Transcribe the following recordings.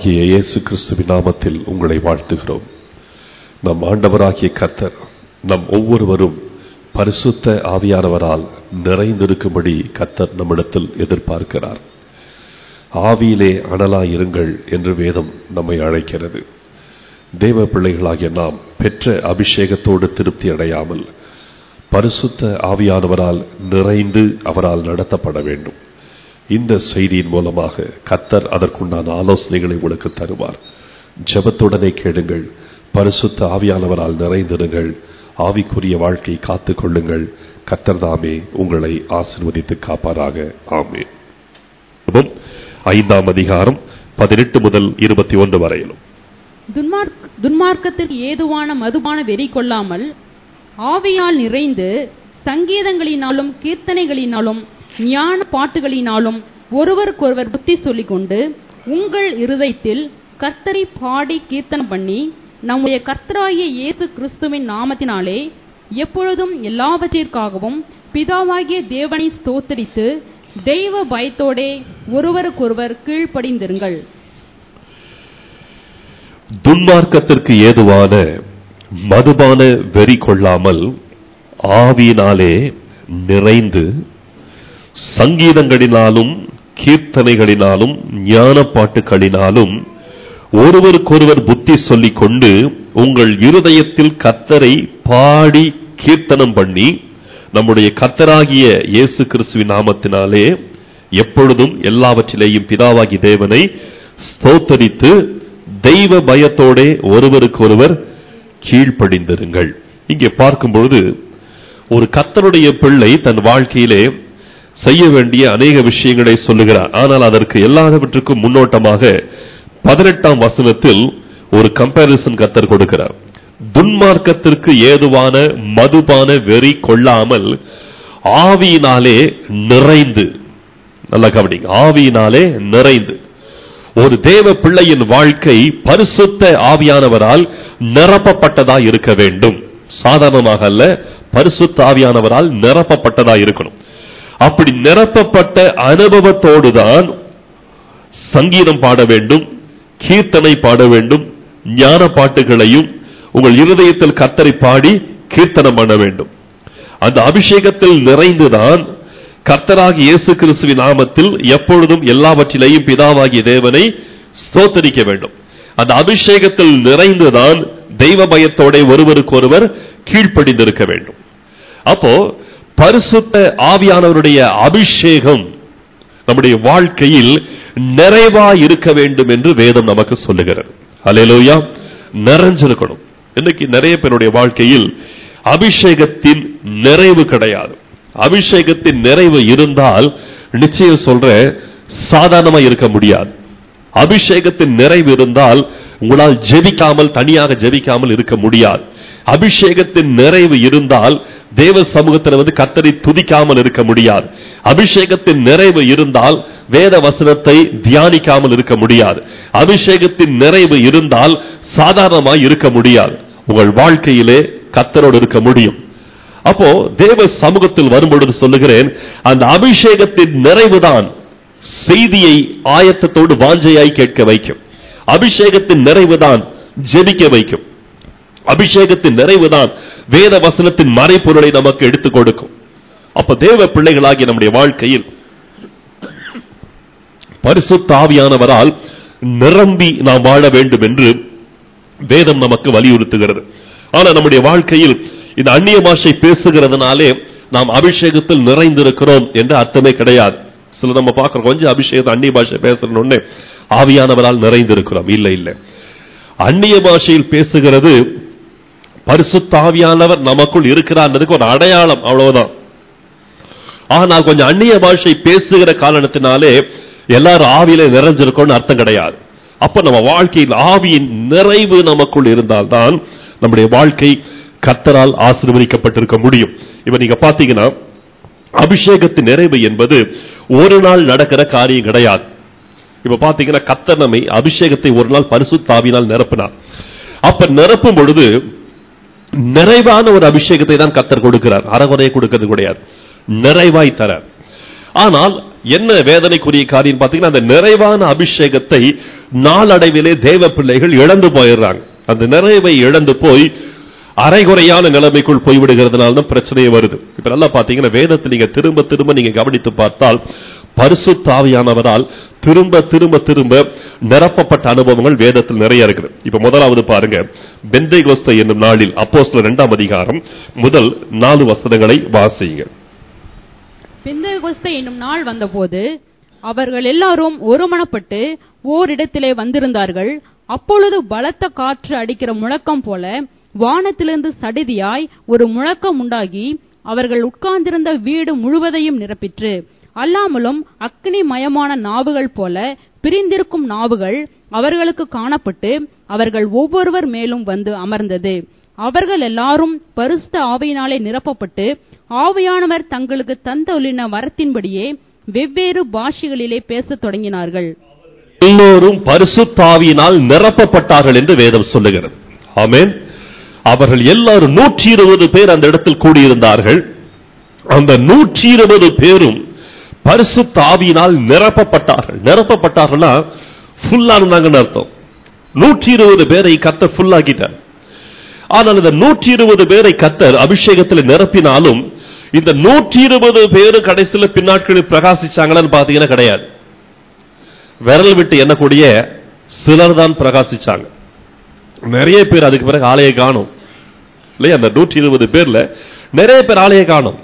ஆண்டவராகிய இயேசு கிறிஸ்துவின் நாமத்தில் உங்களை வாழ்த்துகிறோம் நம் ஆண்டவராகிய கர்த்தர் நம் ஒவ்வொருவரும் பரிசுத்த ஆவியானவரால் நிறைந்திருக்கும்படி கர்த்தர் நம்மிடத்தில் எதிர்பார்க்கிறார் ஆவியிலே அனலாயிருங்கள் என்று வேதம் நம்மை அழைக்கிறது தேவ பிள்ளைகளாகிய நாம் பெற்ற அபிஷேகத்தோடு திருப்தி அடையாமல் பரிசுத்த ஆவியானவரால் நிறைந்து அவரால் நடத்தப்பட வேண்டும் இந்த செய்தியின் மூலமாக கத்தர் அதற்குண்டான ஆலோசனைகளை உங்களுக்கு தருவார் ஜெபத்துடனே கேளுங்கள் பரிசுத்த ஆவியானவரால் நிறைந்திருங்கள் ஆவிக்குரிய வாழ்க்கை காத்துக் கொள்ளுங்கள் கத்தர் தாமே உங்களை ஆசிர்வதித்து காப்பாராக ஆமே ஐந்தாம் அதிகாரம் பதினெட்டு முதல் இருபத்தி ஒன்று வரையிலும் துன்மார்க் துன்மார்க்கத்திற்கு ஏதுவான மதுபான வெறி கொள்ளாமல் ஆவியால் நிறைந்து சங்கீதங்களினாலும் கீர்த்தனைகளினாலும் ஞான பாட்டுகளினாலும் ஒருவருக்கொருவர் புத்தி சொல்லிக்கொண்டு உங்கள் இருதயத்தில் கர்த்தரை பாடி கீர்த்தனம் பண்ணி நம்முடைய கர்த்தராகிய இயேசு கிறிஸ்துவின் நாமத்தினாலே எப்பொழுதும் எல்லாவற்றிற்காகவும் பிதாவாகிய தேவனை ஸ்தோத்தரித்து தெய்வ பயத்தோடே ஒருவருக்கொருவர் கீழ்ப்படிந்திருங்கள் துன்மார்க்கத்திற்கு ஏதுவான மதுபான வெறி கொள்ளாமல் ஆவியினாலே நிறைந்து சங்கீதங்களினாலும் கீர்த்தனைகளினாலும் ஞான பாட்டுகளினாலும் ஒருவருக்கொருவர் புத்தி சொல்லிக் கொண்டு உங்கள் இருதயத்தில் கத்தரை பாடி கீர்த்தனம் பண்ணி நம்முடைய கத்தராகிய இயேசு கிறிஸ்துவின் நாமத்தினாலே எப்பொழுதும் எல்லாவற்றிலேயும் பிதாவாகி தேவனை ஸ்தோத்தரித்து தெய்வ பயத்தோடே ஒருவருக்கொருவர் கீழ்ப்படிந்திருங்கள் இங்கே பார்க்கும் பொழுது ஒரு கத்தருடைய பிள்ளை தன் வாழ்க்கையிலே செய்ய வேண்டிய அநேக விஷயங்களை சொல்லுகிறார் ஆனால் அதற்கு எல்லாவற்றுக்கும் முன்னோட்டமாக பதினெட்டாம் வசனத்தில் ஒரு கம்பாரிசன் கத்தர் கொடுக்கிறார் துன்மார்க்கத்திற்கு ஏதுவான மதுபான வெறி கொள்ளாமல் ஆவியினாலே நிறைந்து நல்லா கவனிங்க ஆவியினாலே நிறைந்து ஒரு தேவ பிள்ளையின் வாழ்க்கை பரிசுத்த ஆவியானவரால் நிரப்பப்பட்டதா இருக்க வேண்டும் சாதாரணமாக அல்ல பரிசுத்த ஆவியானவரால் நிரப்பப்பட்டதா இருக்கணும் அப்படி நிரப்பப்பட்ட அனுபவத்தோடுதான் சங்கீதம் பாட வேண்டும் கீர்த்தனை பாட வேண்டும் ஞான பாட்டுகளையும் உங்கள் இருதயத்தில் கத்தரை பாடி கீர்த்தனம் பண்ண வேண்டும் அந்த அபிஷேகத்தில் நிறைந்துதான் கர்த்தராகி இயேசு கிறிஸ்துவின் நாமத்தில் எப்பொழுதும் எல்லாவற்றிலேயும் பிதாவாகிய தேவனை ஸ்தோத்தரிக்க வேண்டும் அந்த அபிஷேகத்தில் நிறைந்துதான் தெய்வ பயத்தோட ஒருவருக்கொருவர் கீழ்ப்படிந்திருக்க வேண்டும் அப்போ பரிசுத்த ஆவியானவருடைய அபிஷேகம் நம்முடைய வாழ்க்கையில் நிறைவா இருக்க வேண்டும் என்று வேதம் நமக்கு சொல்லுகிறது அலையலோயா நிறைஞ்சிருக்கணும் இன்னைக்கு நிறைய பேருடைய வாழ்க்கையில் அபிஷேகத்தின் நிறைவு கிடையாது அபிஷேகத்தின் நிறைவு இருந்தால் நிச்சயம் சொல்ற சாதாரணமா இருக்க முடியாது அபிஷேகத்தின் நிறைவு இருந்தால் உங்களால் ஜெபிக்காமல் தனியாக ஜெபிக்காமல் இருக்க முடியாது அபிஷேகத்தின் நிறைவு இருந்தால் தேவ சமூகத்தில் வந்து கத்தரை துதிக்காமல் இருக்க முடியாது அபிஷேகத்தின் நிறைவு இருந்தால் வேத வசனத்தை தியானிக்காமல் இருக்க முடியாது அபிஷேகத்தின் நிறைவு இருந்தால் சாதாரணமாய் இருக்க முடியாது உங்கள் வாழ்க்கையிலே கத்தரோடு இருக்க முடியும் அப்போ தேவ சமூகத்தில் வரும்பொழுது சொல்லுகிறேன் அந்த அபிஷேகத்தின் நிறைவுதான் செய்தியை ஆயத்தத்தோடு வாஞ்சையாய் கேட்க வைக்கும் அபிஷேகத்தின் நிறைவுதான் ஜெபிக்க வைக்கும் அபிஷேகத்தின் நிறைவுதான் வேத வசனத்தின் மறைப்பொருளை நமக்கு எடுத்துக் கொடுக்கும் அப்ப தேவ பிள்ளைகளாகிய நம்முடைய வாழ்க்கையில் பரிசுத்த ஆவியானவரால் நிரம்பி நாம் வாழ வேண்டும் என்று வேதம் நமக்கு வலியுறுத்துகிறது ஆனா நம்முடைய வாழ்க்கையில் இந்த அந்நிய பாஷை பேசுகிறதுனாலே நாம் அபிஷேகத்தில் நிறைந்திருக்கிறோம் என்று அர்த்தமே கிடையாது சில நம்ம பார்க்கிறோம் கொஞ்சம் அபிஷேகத்தை அந்நிய பாஷை பேசணும்னு ஆவியானவரால் நிறைந்திருக்கிறோம் இல்ல இல்ல அந்நிய பாஷையில் பேசுகிறது பரிசுத்த ஆவியானவர் நமக்குள் இருக்கிறார்ன்றதுக்கு ஒரு அடையாளம் அவ்வளவுதான் ஆனால் கொஞ்சம் அந்நிய பாஷை பேசுகிற காரணத்தினாலே எல்லாரும் ஆவியில நிறைஞ்சிருக்கோம்னு அர்த்தம் கிடையாது அப்ப நம்ம வாழ்க்கையில் ஆவியின் நிறைவு நமக்குள் இருந்தால்தான் நம்முடைய வாழ்க்கை கத்தரால் ஆசீர்வதிக்கப்பட்டிருக்க முடியும் இப்ப நீங்க பாத்தீங்கன்னா அபிஷேகத்தின் நிறைவு என்பது ஒரு நாள் நடக்கிற காரியம் கிடையாது இப்ப பாத்தீங்கன்னா கத்தர் நம்மை அபிஷேகத்தை ஒரு நாள் பரிசுத்தாவினால் நிரப்பினார் அப்ப நிரப்பும் பொழுது நிறைவான ஒரு அபிஷேகத்தை தான் கத்தர் கொடுக்கிறார் அறகுறையை கொடுக்கிறது கிடையாது நிறைவாய் தர ஆனால் என்ன வேதனைக்குரிய காரியம் பார்த்தீங்கன்னா அந்த நிறைவான அபிஷேகத்தை நாளடைவிலே தேவ பிள்ளைகள் இழந்து போயிடுறாங்க அந்த நிறைவை இழந்து போய் அரைகுறையான நிலைமைக்குள் போய்விடுகிறதுனால தான் பிரச்சனையே வருது இப்ப நல்லா பாத்தீங்கன்னா வேதத்தை நீங்க திரும்ப திரும்ப நீங்க கவனித்து பார்த்தால் பரிசுத்தாவியானவரால் திரும்ப திரும்ப திரும்ப நிரப்பப்பட்ட அனுபவங்கள் வேதத்தில் நிறைய இருக்குது இப்ப முதலாவது பாருங்க பெந்தைகோஸ்தை என்னும் நாளில் அப்போஸ்தலர் இரண்டாம் அதிகாரம் முதல் நாலு வசனங்களை வாசிங்க பெந்தெகோஸ்தே என்னும் நாள் வந்தபோது அவர்கள் எல்லாரும் ஒருமனப்பட்டு ஓரிடத்திலே வந்திருந்தார்கள் அப்பொழுது பலத்த காற்று அடிக்கிற முழக்கம் போல வானத்திலிருந்து சடிதியாய் ஒரு முழக்கம் உண்டாகி அவர்கள் உட்கார்ந்திருந்த வீடு முழுவதையும் நிரப்பிற்று அல்லாமலும் அக்னி மயமான நாவுகள் போல பிரிந்திருக்கும் நாவுகள் அவர்களுக்கு காணப்பட்டு அவர்கள் ஒவ்வொருவர் மேலும் வந்து அமர்ந்தது அவர்கள் எல்லாரும் பரிசுத்த ஆவியினாலே நிரப்பப்பட்டு ஆவியானவர் தங்களுக்கு தந்தொழின வரத்தின்படியே வெவ்வேறு பாஷைகளிலே பேசத் தொடங்கினார்கள் எல்லோரும் பரிசுத்தாவியினால் நிரப்பப்பட்டார்கள் என்று வேதம் சொல்லுகிறது ஆமென் அவர்கள் எல்லாரும் நூற்றி இருபது பேர் அந்த இடத்தில் கூடியிருந்தார்கள் அந்த நூற்றி இருபது பேரும் பரிசுத்த ஆவியினால் நிரப்பப்பட்டார்கள் நிரப்பப்பட்டார்கள்னா ஃபுல்லா இருந்தாங்கன்னு அர்த்தம் நூற்றி இருபது பேரை கத்த ஃபுல்லாக்கிட்டார் ஆனால் இந்த நூற்றி இருபது பேரை கத்தர் அபிஷேகத்தில் நிரப்பினாலும் இந்த நூற்றி இருபது பேரும் கடைசியில் பின்னாட்களில் பிரகாசிச்சாங்களான்னு பாத்தீங்கன்னா கிடையாது விரல் விட்டு எண்ணக்கூடிய சிலர் தான் பிரகாசிச்சாங்க நிறைய பேர் அதுக்கு பிறகு ஆலய காணும் இல்லையா அந்த நூற்றி இருபது பேர்ல நிறைய பேர் ஆலய காணும்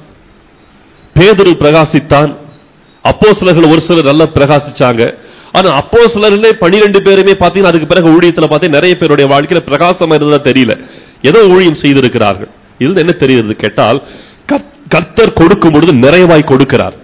பேதுரு பிரகாசித்தான் அப்போ ஒரு சிலர் நல்லா பிரகாசிச்சாங்க ஆனா அப்போ சிலர்லே பனிரெண்டு பேருமே பாத்தீங்கன்னா அதுக்கு பிறகு ஊழியத்துல பார்த்தீங்கன்னா நிறைய பேருடைய வாழ்க்கையில பிரகாசமா இருந்ததா தெரியல ஏதோ ஊழியம் செய்திருக்கிறார்கள் இதுல என்ன தெரியுது கேட்டால் கர்த்- கர்த்தர் கொடுக்கும் பொழுது நிறைவாய் கொடுக்கிறார்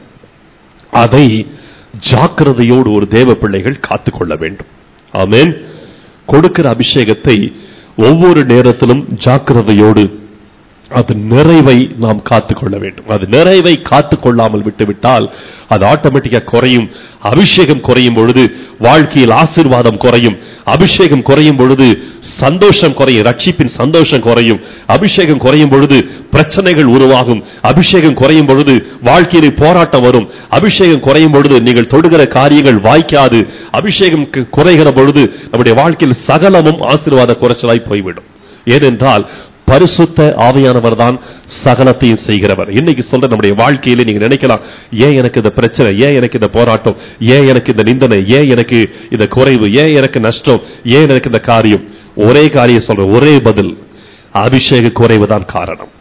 அதை ஜாக்கிரதையோடு ஒரு தேவ பிள்ளைகள் காத்துக்கொள்ள வேண்டும் ஆமென் கொடுக்கிற அபிஷேகத்தை ஒவ்வொரு நேரத்திலும் ஜாக்கிரதையோடு அது நிறைவை நாம் காத்துக்கொள்ள வேண்டும் அது நிறைவை காத்துக்கொள்ளாமல் விட்டுவிட்டால் அது ஆட்டோமேட்டிக்கா குறையும் அபிஷேகம் குறையும் பொழுது வாழ்க்கையில் ஆசீர்வாதம் குறையும் அபிஷேகம் குறையும் பொழுது சந்தோஷம் குறையும் ரட்சிப்பின் சந்தோஷம் குறையும் அபிஷேகம் குறையும் பொழுது பிரச்சனைகள் உருவாகும் அபிஷேகம் குறையும் பொழுது வாழ்க்கையிலே போராட்டம் வரும் அபிஷேகம் குறையும் பொழுது நீங்கள் தொடுகிற காரியங்கள் வாய்க்காது அபிஷேகம் கு- குறைகிற பொழுது நம்முடைய வாழ்க்கையில் சகலமும் ஆசீர்வாத குறைச்சலாய் போய்விடும் ஏனென்றால் பரிசுத்த ஆவியானவர் தான் சகலத்தையும் செய்கிறவர் இன்னைக்கு சொல்ற நம்முடைய வாழ்க்கையில நீங்க நினைக்கலாம் ஏன் எனக்கு இந்த பிரச்சனை ஏன் எனக்கு இந்த போராட்டம் ஏன் எனக்கு இந்த நிந்தனை ஏன் எனக்கு இந்த குறைவு ஏன் எனக்கு நஷ்டம் ஏன் எனக்கு இந்த காரியம் ஒரே காரியம் சொல்றேன் ஒரே பதில் அபிஷேக குறைவு தான் காரணம்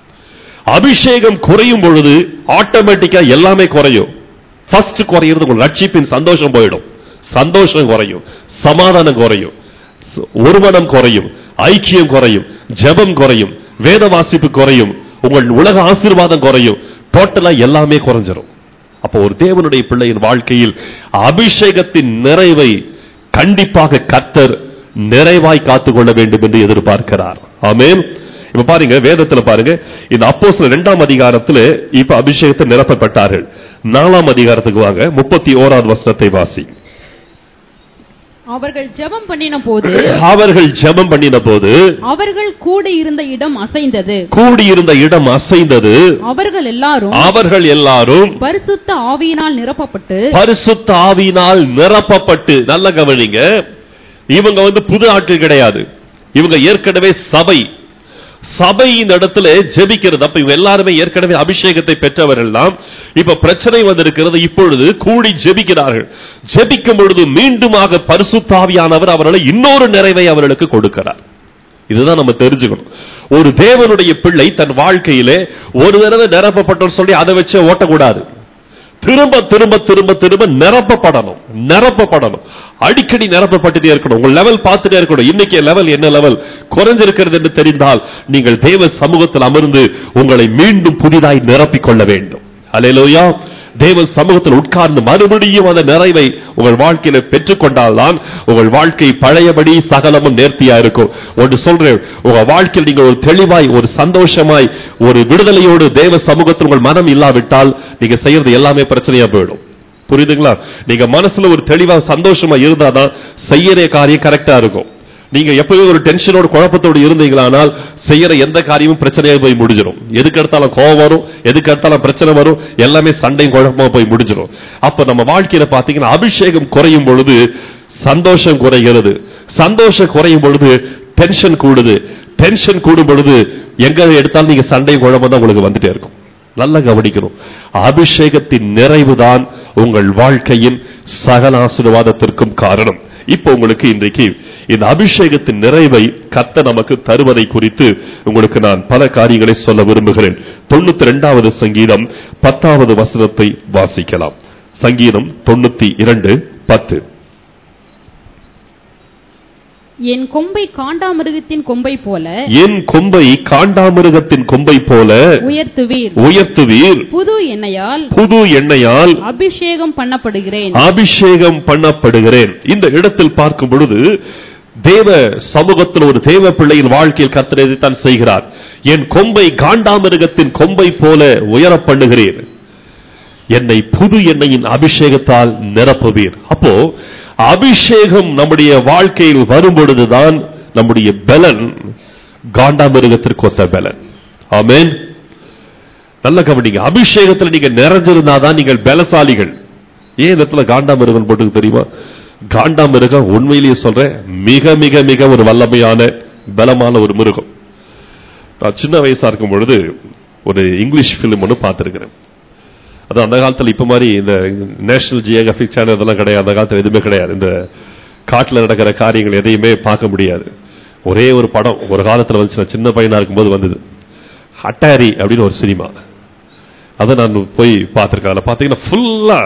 அபிஷேகம் குறையும் பொழுது ஆட்டோமேட்டிக்கா எல்லாமே குறையும் ஃபர்ஸ்ட் குறையிறது உங்க ரட்சிப்பின் சந்தோஷம் போயிடும் சந்தோஷம் குறையும் சமாதானம் குறையும் ச- ஒருமனம் குறையும் ஐக்கியம் குறையும் ஜெபம் குறையும் வேத வாசிப்பு குறையும் உங்கள் உலக ஆசீர்வாதம் குறையும் டோட்டலா எல்லாமே குறைஞ்சிரும் அப்போ ஒரு தேவனுடைய பிள்ளையின் வாழ்க்கையில் அபிஷேகத்தின் நிறைவை கண்டிப்பாக கர்த்தர் நிறைவாய் காத்துக்கொள்ள வேண்டும் என்று எதிர்பார்க்கிறார் ஆமென் இப்ப பாருங்க வேதத்துல பாருங்க இந்த அப்போஸ்தலர் இரண்டாம் அதிகாரத்துல இப்ப அபிஷேகத்தை நிரப்பப்பட்டார்கள் நாலாம் அதிகாரத்துக்கு வாங்க முப்பத்தி ஓராவது வசனத்தை வாசி அவர்கள் ஜெபம் பண்ணின போது அவர்கள் ஜெபம் பண்ணின போது அவர்கள் கூடி இருந்த இடம் அசைந்தது கூடியிருந்த இடம் அசைந்தது அவர்கள் எல்லாரும் அவர்கள் எல்லாரும் பரிசுத்த ஆவியினால் நிரப்பப்பட்டு பரிசுத்த ஆவியினால் நிரப்பப்பட்டு நல்ல கவனிங்க இவங்க வந்து புது ஆட்கள் கிடையாது இவங்க ஏற்கனவே சபை சபை இந்த இடத்துல ஜெபிக்கிறது அப்ப இவங்க எல்லாருமே ஏற்கனவே அபிஷேகத்தை பெற்றவர்கள் தான் இப்ப பிரச்சனை வந்திருக்கிறது இப்பொழுது கூடி ஜெபிக்கிறார்கள் ஜெபிக்கும் பொழுது மீண்டுமாக பரிசுத்தாவியானவர் அவர்களை இன்னொரு நிறைவை அவர்களுக்கு கொடுக்கிறார் இதுதான் நம்ம தெரிஞ்சுக்கணும் ஒரு தேவனுடைய பிள்ளை தன் வாழ்க்கையிலே ஒரு தடவை நிரப்பப்பட்டோம் சொல்லி அதை வச்சு ஓட்டக்கூடாது திரும்ப திரும்ப திரும்ப திரும்ப நிரப்பப்படணும் நிரப்பப்படணும் அடிக்கடி நிரப்பப்பட்டுட்டே இருக்கணும் உங்க லெவல் பார்த்துட்டே இருக்கணும் இன்னைக்கு லெவல் என்ன லெவல் குறைஞ்சிருக்கிறது என்று தெரிந்தால் நீங்கள் தேவ சமூகத்தில் அமர்ந்து உங்களை மீண்டும் புதிதாய் நிரப்பிக் கொள்ள வேண்டும் அல்லேலூயா தேவ சமூகத்தில் உட்கார்ந்து மறுபடியும் அந்த நிறைவை உங்கள் வாழ்க்கையில பெற்றுக்கொண்டால்தான் உங்கள் வாழ்க்கை பழையபடி சகலமும் நேர்த்தியா இருக்கும் ஒன்று சொல்றேன் உங்க வாழ்க்கையில் நீங்கள் ஒரு தெளிவாய் ஒரு சந்தோஷமாய் ஒரு விடுதலையோடு தேவ சமூகத்தில் உங்கள் மனம் இல்லாவிட்டால் நீங்க செய்யறது எல்லாமே பிரச்சனையா போயிடும் புரியுதுங்களா நீங்க மனசுல ஒரு தெளிவா சந்தோஷமா இருந்தாதான் செய்யற காரியம் கரெக்டா இருக்கும் நீங்க எப்பவே ஒரு டென்ஷனோட குழப்பத்தோடு இருந்தீங்களானால் செய்யற எந்த காரியமும் பிரச்சனையா போய் முடிஞ்சிடும் எதுக்கு எடுத்தாலும் கோவம் வரும் எதுக்கு எடுத்தாலும் பிரச்சனை வரும் எல்லாமே சண்டையும் குழப்பமா போய் முடிஞ்சிடும் அப்ப நம்ம வாழ்க்கையில பாத்தீங்கன்னா அபிஷேகம் குறையும் பொழுது சந்தோஷம் குறைகிறது சந்தோஷம் குறையும் பொழுது டென்ஷன் கூடுது டென்ஷன் கூடும் பொழுது எங்க எடுத்தாலும் நீங்க சண்டையும் குழப்பம் தான் உங்களுக்கு வந்துட்டே இருக்கும் நல்லா கவனிக்கணும் அபிஷேகத்தின் நிறைவுதான் உங்கள் வாழ்க்கையின் சகல ஆசீர்வாதத்திற்கும் காரணம் இப்போ உங்களுக்கு இன்றைக்கு இந்த அபிஷேகத்தின் நிறைவை கத்த நமக்கு தருவதை குறித்து உங்களுக்கு நான் பல காரியங்களை சொல்ல விரும்புகிறேன் தொண்ணூத்தி ரெண்டாவது சங்கீதம் பத்தாவது வசனத்தை வாசிக்கலாம் சங்கீதம் தொண்ணூத்தி இரண்டு பத்து என் கொம்பை காண்டாமிருகத்தின் கொம்பை போல என் கொம்பை காண்டாமிருகத்தின் கொம்பை போல உயர்த்துவீர் உயர்த்துவீர் புது எண்ணெயால் புது எண்ணெயால் அபிஷேகம் பண்ணப்படுகிறேன் அபிஷேகம் பண்ணப்படுகிறேன் இந்த இடத்தில் பார்க்கும் பொழுது தேவ சமூகத்தில் ஒரு தேவ பிள்ளையின் வாழ்க்கையில் கர்த்தர் இதைத்தான் செய்கிறார் என் கொம்பை காண்டாமிருகத்தின் கொம்பை போல உயர பண்ணுகிறேன் என்னை புது எண்ணெயின் அபிஷேகத்தால் நிரப்புவீர் அப்போ அபிஷேகம் நம்முடைய வாழ்க்கையில் வரும் பொழுதுதான் நம்முடைய பலன் காண்டாமிருகத்திற்கு ஒத்த பலன் ஆமென் நல்ல கவனிங்க அபிஷேகத்துல நீங்க நிறைஞ்சிருந்தாதான் நீங்கள் பலசாலிகள் ஏன் இந்த இடத்துல காண்டாமிருகம் போட்டு தெரியுமா காண்டாமிருகம் உண்மையிலேயே சொல்றேன் மிக மிக மிக ஒரு வல்லமையான பலமான ஒரு மிருகம் நான் சின்ன வயசா இருக்கும் பொழுது ஒரு இங்கிலீஷ் ஃபிலிம் ஒன்று பார்த்துருக்கிறேன் அது அந்த காலத்துல இப்ப மாதிரி இந்த நேஷனல் ஜியோகிராபிக் சேனல் இதெல்லாம் கிடையாது அந்த காலத்துல எதுவுமே கிடையாது இந்த காட்டுல நடக்கிற காரியங்கள் எதையுமே பார்க்க முடியாது ஒரே ஒரு படம் ஒரு காலத்துல வந்து நான் சின்ன பையனா இருக்கும்போது வந்தது ஹட்டாரி அப்படின்னு ஒரு சினிமா அதை நான் போய் பார்த்துருக்கேன் அதில் பார்த்தீங்கன்னா ஃபுல்லா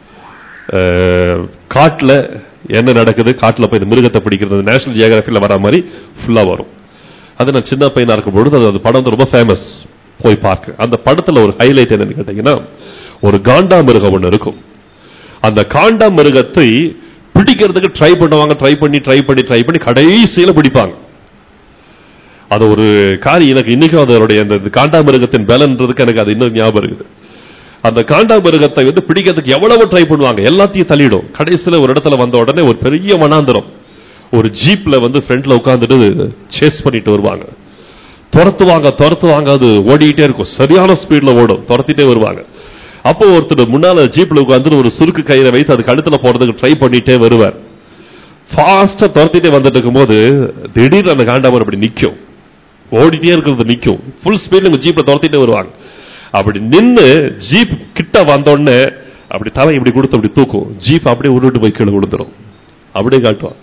காட்டில் என்ன நடக்குது காட்டில் போய் இந்த மிருகத்தை பிடிக்கிறது நேஷனல் ஜியோகிராஃபியில் வர மாதிரி ஃபுல்லா வரும் அது நான் சின்ன பையனா இருக்கும் பொழுது அது அந்த படம் வந்து ரொம்ப ஃபேமஸ் போய் பார்க்க அந்த படத்துல ஒரு ஹைலைட் என்னன்னு கேட்டீங்கன்னா ஒரு காண்டா மிருகம் ஒன்று இருக்கும் அந்த காண்டா மிருகத்தை பிடிக்கிறதுக்கு ட்ரை பண்ணுவாங்க ட்ரை பண்ணி ட்ரை பண்ணி ட்ரை பண்ணி கடைசியில பிடிப்பாங்க அது ஒரு காரியம் எனக்கு இன்னைக்கும் அதனுடைய அந்த காண்டாமிருகத்தின் பலன்றதுக்கு எனக்கு அது இன்னும் ஞாபகம் இருக்குது அந்த காண்டாமிருகத்தை வந்து பிடிக்கிறதுக்கு எவ்வளவு ட்ரை பண்ணுவாங்க எல்லாத்தையும் தள்ளிடும் கடைசியில ஒரு இடத்துல வந்த உடனே ஒரு பெரிய வனாந்திரம் ஒரு ஜீப்ல வந்து ஃப்ரண்ட்ல உட்காந்துட்டு சேஸ் பண்ணிட்டு வருவாங்க துரத்துவாங்க துரத்துவாங்க அது ஓடிக்கிட்டே இருக்கும் சரியான ஸ்பீட்ல ஓடும் துரத்திட்டே வருவாங்க அப்போ ஒருத்தர் முன்னால ஜீப்ல உட்காந்து ஒரு சுருக்கு கயிறை வைத்து அது கழுத்துல போறதுக்கு ட்ரை பண்ணிட்டே வருவார் ஃபாஸ்டா துரத்திட்டே வந்துட்டு இருக்கும்போது திடீர்னு அந்த காண்டாமர் அப்படி நிக்கும் ஓடிட்டே இருக்கிறது நிக்கும் ஃபுல் ஸ்பீட்ல ஜீப்ல துரத்திட்டே வருவாங்க அப்படி நின்னு ஜீப் கிட்ட வந்தோடனே அப்படி தலை இப்படி கொடுத்து அப்படி தூக்கும் ஜீப் அப்படியே உருட்டு போய் கீழே விழுந்துரும் அப்படியே காட்டுவான்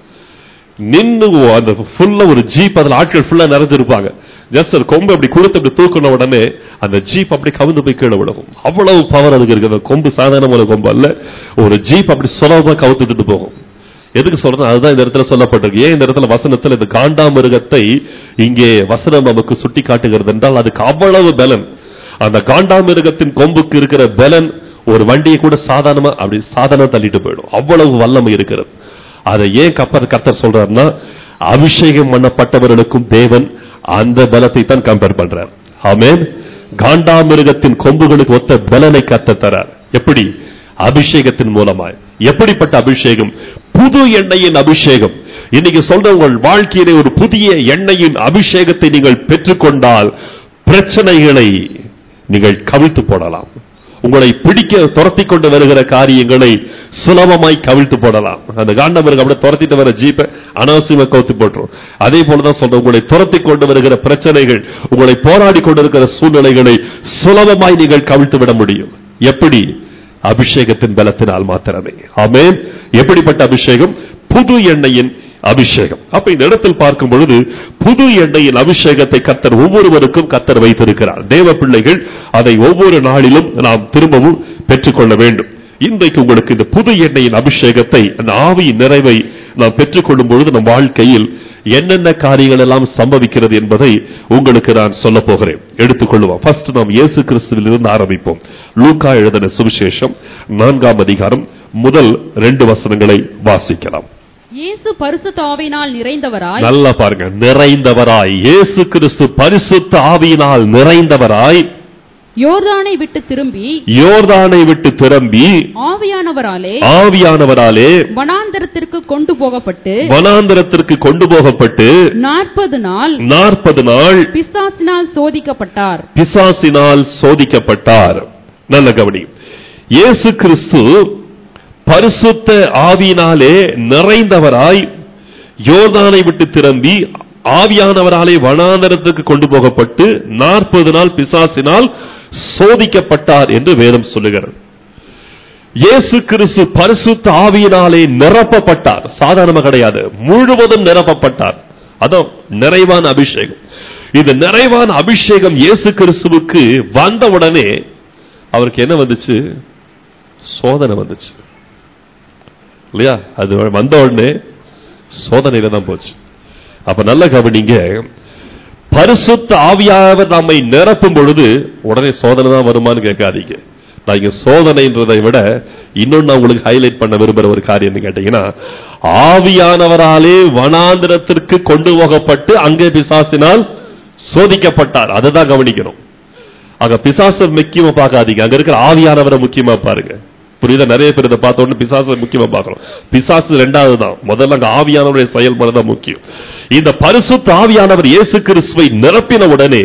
நின்னு அந்த ஃபுல்லா ஒரு ஜீப் அதுல ஆட்கள் ஃபுல்லா நிறைஞ்சிருப்பாங்க ஜஸ்ட் ஒரு கொம்பு அப்படி கொடுத்து அப்படி தூக்கின உடனே அந்த ஜீப் அப்படி கவிழ்ந்து போய் கீழே விழுகும் அவ்வளவு பவர் அதுக்கு இருக்கு அந்த கொம்பு சாதாரணமான கொம்பு அல்ல ஒரு ஜீப் அப்படி சுலபமா கவுத்துட்டு போகும் எதுக்கு சொல்றேன் அதுதான் இந்த இடத்துல சொல்லப்பட்டிருக்கு ஏன் இந்த இடத்துல வசனத்துல இந்த காண்டாமிருகத்தை இங்கே வசனம் நமக்கு சுட்டி காட்டுகிறது என்றால் அதுக்கு அவ்வளவு பலன் அந்த காண்டாமிருகத்தின் கொம்புக்கு இருக்கிற பலன் ஒரு வண்டியை கூட சாதாரணமா அப்படி சாதாரண தள்ளிட்டு போயிடும் அவ்வளவு வல்லமை இருக்கிறது அதை ஏன் கப்பர் கத்தர் சொல்றாருன்னா அபிஷேகம் பண்ணப்பட்டவர்களுக்கும் தேவன் அந்த பலத்தை தான் கம்பேர் பண்றார் ஆமென் காண்டாமிருகத்தின் கொம்புகளுக்கு ஒத்த பலனை கத்த தரார் எப்படி அபிஷேகத்தின் மூலமாய் எப்படிப்பட்ட அபிஷேகம் புது எண்ணெயின் அபிஷேகம் இன்னைக்கு சொல்ற உங்கள் வாழ்க்கையிலே ஒரு புதிய எண்ணெயின் அபிஷேகத்தை நீங்கள் பெற்றுக்கொண்டால் பிரச்சனைகளை நீங்கள் கவிழ்த்து போடலாம் உங்களை பிடிக்க துரத்தி கொண்டு வருகிற காரியங்களை சுலபமாய் கவிழ்த்து போடலாம் அந்த காண்டமிருகம் அப்படியே துரத்திட்டு வர ஜீப்பை அனாவசியமா கவுத்து போட்டுரும் அதே போலதான் சொல்றேன் உங்களை துரத்தி கொண்டு வருகிற பிரச்சனைகள் உங்களை போராடி கொண்டிருக்கிற சூழ்நிலைகளை சுலபமாய் நீங்கள் கவிழ்த்து விட முடியும் எப்படி அபிஷேகத்தின் பலத்தினால் மாத்திரமே ஆமென் எப்படிப்பட்ட அபிஷேகம் புது எண்ணெயின் அபிஷேகம் அப்ப இந்த இடத்தில் பார்க்கும் பொழுது புது எண்ணெயின் அபிஷேகத்தை கத்தர் ஒவ்வொருவருக்கும் கத்தர் வைத்திருக்கிறார் தேவ பிள்ளைகள் அதை ஒவ்வொரு நாளிலும் நாம் திரும்பவும் பெற்றுக்கொள்ள வேண்டும் இன்றைக்கு உங்களுக்கு இந்த புது எண்ணெயின் அபிஷேகத்தை அந்த ஆவியின் நிறைவை நாம் பெற்றுக்கொள்ளும் பொழுது நம் வாழ்க்கையில் என்னென்ன காரியங்கள் எல்லாம் சம்பவிக்கிறது என்பதை உங்களுக்கு நான் சொல்ல போகிறேன் எடுத்துக்கொள்வோம் ஃபர்ஸ்ட் நாம் இயேசு கிறிஸ்துவிலிருந்து ஆரம்பிப்போம் லூக்கா எழுதின சுவிசேஷம் நான்காம் அதிகாரம் முதல் ரெண்டு வசனங்களை வாசிக்கலாம் இயேசு பரிசுத்த ஆவியினால் நிறைந்தவராய் நல்லா பாருங்க நிறைந்தவராய் இயேசு கிறிஸ்து பரிசுத்த ஆவியினால் நிறைந்தவராய் யோர்தானை விட்டு திரும்பி யோர்தானை விட்டு திரும்பி ஆவியானவராலே ஆவியானவராலே வனாந்தரத்திற்கு கொண்டு போகப்பட்டு வனாந்தரத்திற்கு கொண்டு போகப்பட்டு நாற்பது நாள் நாற்பது நாள் பிசாசினால் சோதிக்கப்பட்டார் பிசாசினால் சோதிக்கப்பட்டார் நல்ல கவனி இயேசு கிறிஸ்து பரிசுத்த ஆவியினாலே நிறைந்தவராய் யோர்தானை விட்டு திரும்பி ஆவியானவராலே வனாந்தரத்துக்கு கொண்டு போகப்பட்டு நாற்பது நாள் பிசாசினால் சோதிக்கப்பட்டார் என்று வேதம் சொல்லுகிறது இயேசு கிறிஸ்து பரிசுத்த ஆவியினாலே நிரப்பப்பட்டார் சாதாரணமா கிடையாது முழுவதும் நிரப்பப்பட்டார் அதான் நிறைவான அபிஷேகம் இந்த நிறைவான அபிஷேகம் இயேசு கிறிஸ்துவுக்கு வந்த உடனே அவருக்கு என்ன வந்துச்சு சோதனை வந்துச்சு இல்லையா அது வந்த உடனே சோதனையில தான் போச்சு அப்ப நல்ல கவனிங்க பரிசுத்த ஆவியானவர் நம்மை நிரப்பும் பொழுது உடனே சோதனை தான் வருமான்னு கேட்காதீங்க நான் இங்க சோதனைன்றதை விட இன்னொன்னு நான் உங்களுக்கு ஹைலைட் பண்ண விரும்புற ஒரு காரியம் என்ன கேட்டீங்கன்னா ஆவியானவராலே வனாந்திரத்திற்கு கொண்டு போகப்பட்டு அங்கே பிசாசினால் சோதிக்கப்பட்டார் அதை தான் கவனிக்கணும் அங்க பிசாச முக்கியமா பார்க்காதீங்க அங்க இருக்கிற ஆவியானவரை முக்கியமா பாருங்க புரியுதா நிறைய பேர் இதை பார்த்த உடனே பிசாசை முக்கியமா பார்க்கணும் பிசாசு ரெண்டாவது தான் முதல்ல அங்க ஆவியானவருடைய செயல்பாடு தான் முக்கியம் இந்த பரிசுத்த ஆவியானவர் இயேசு கிறிஸ்துவை நிரப்பின உடனே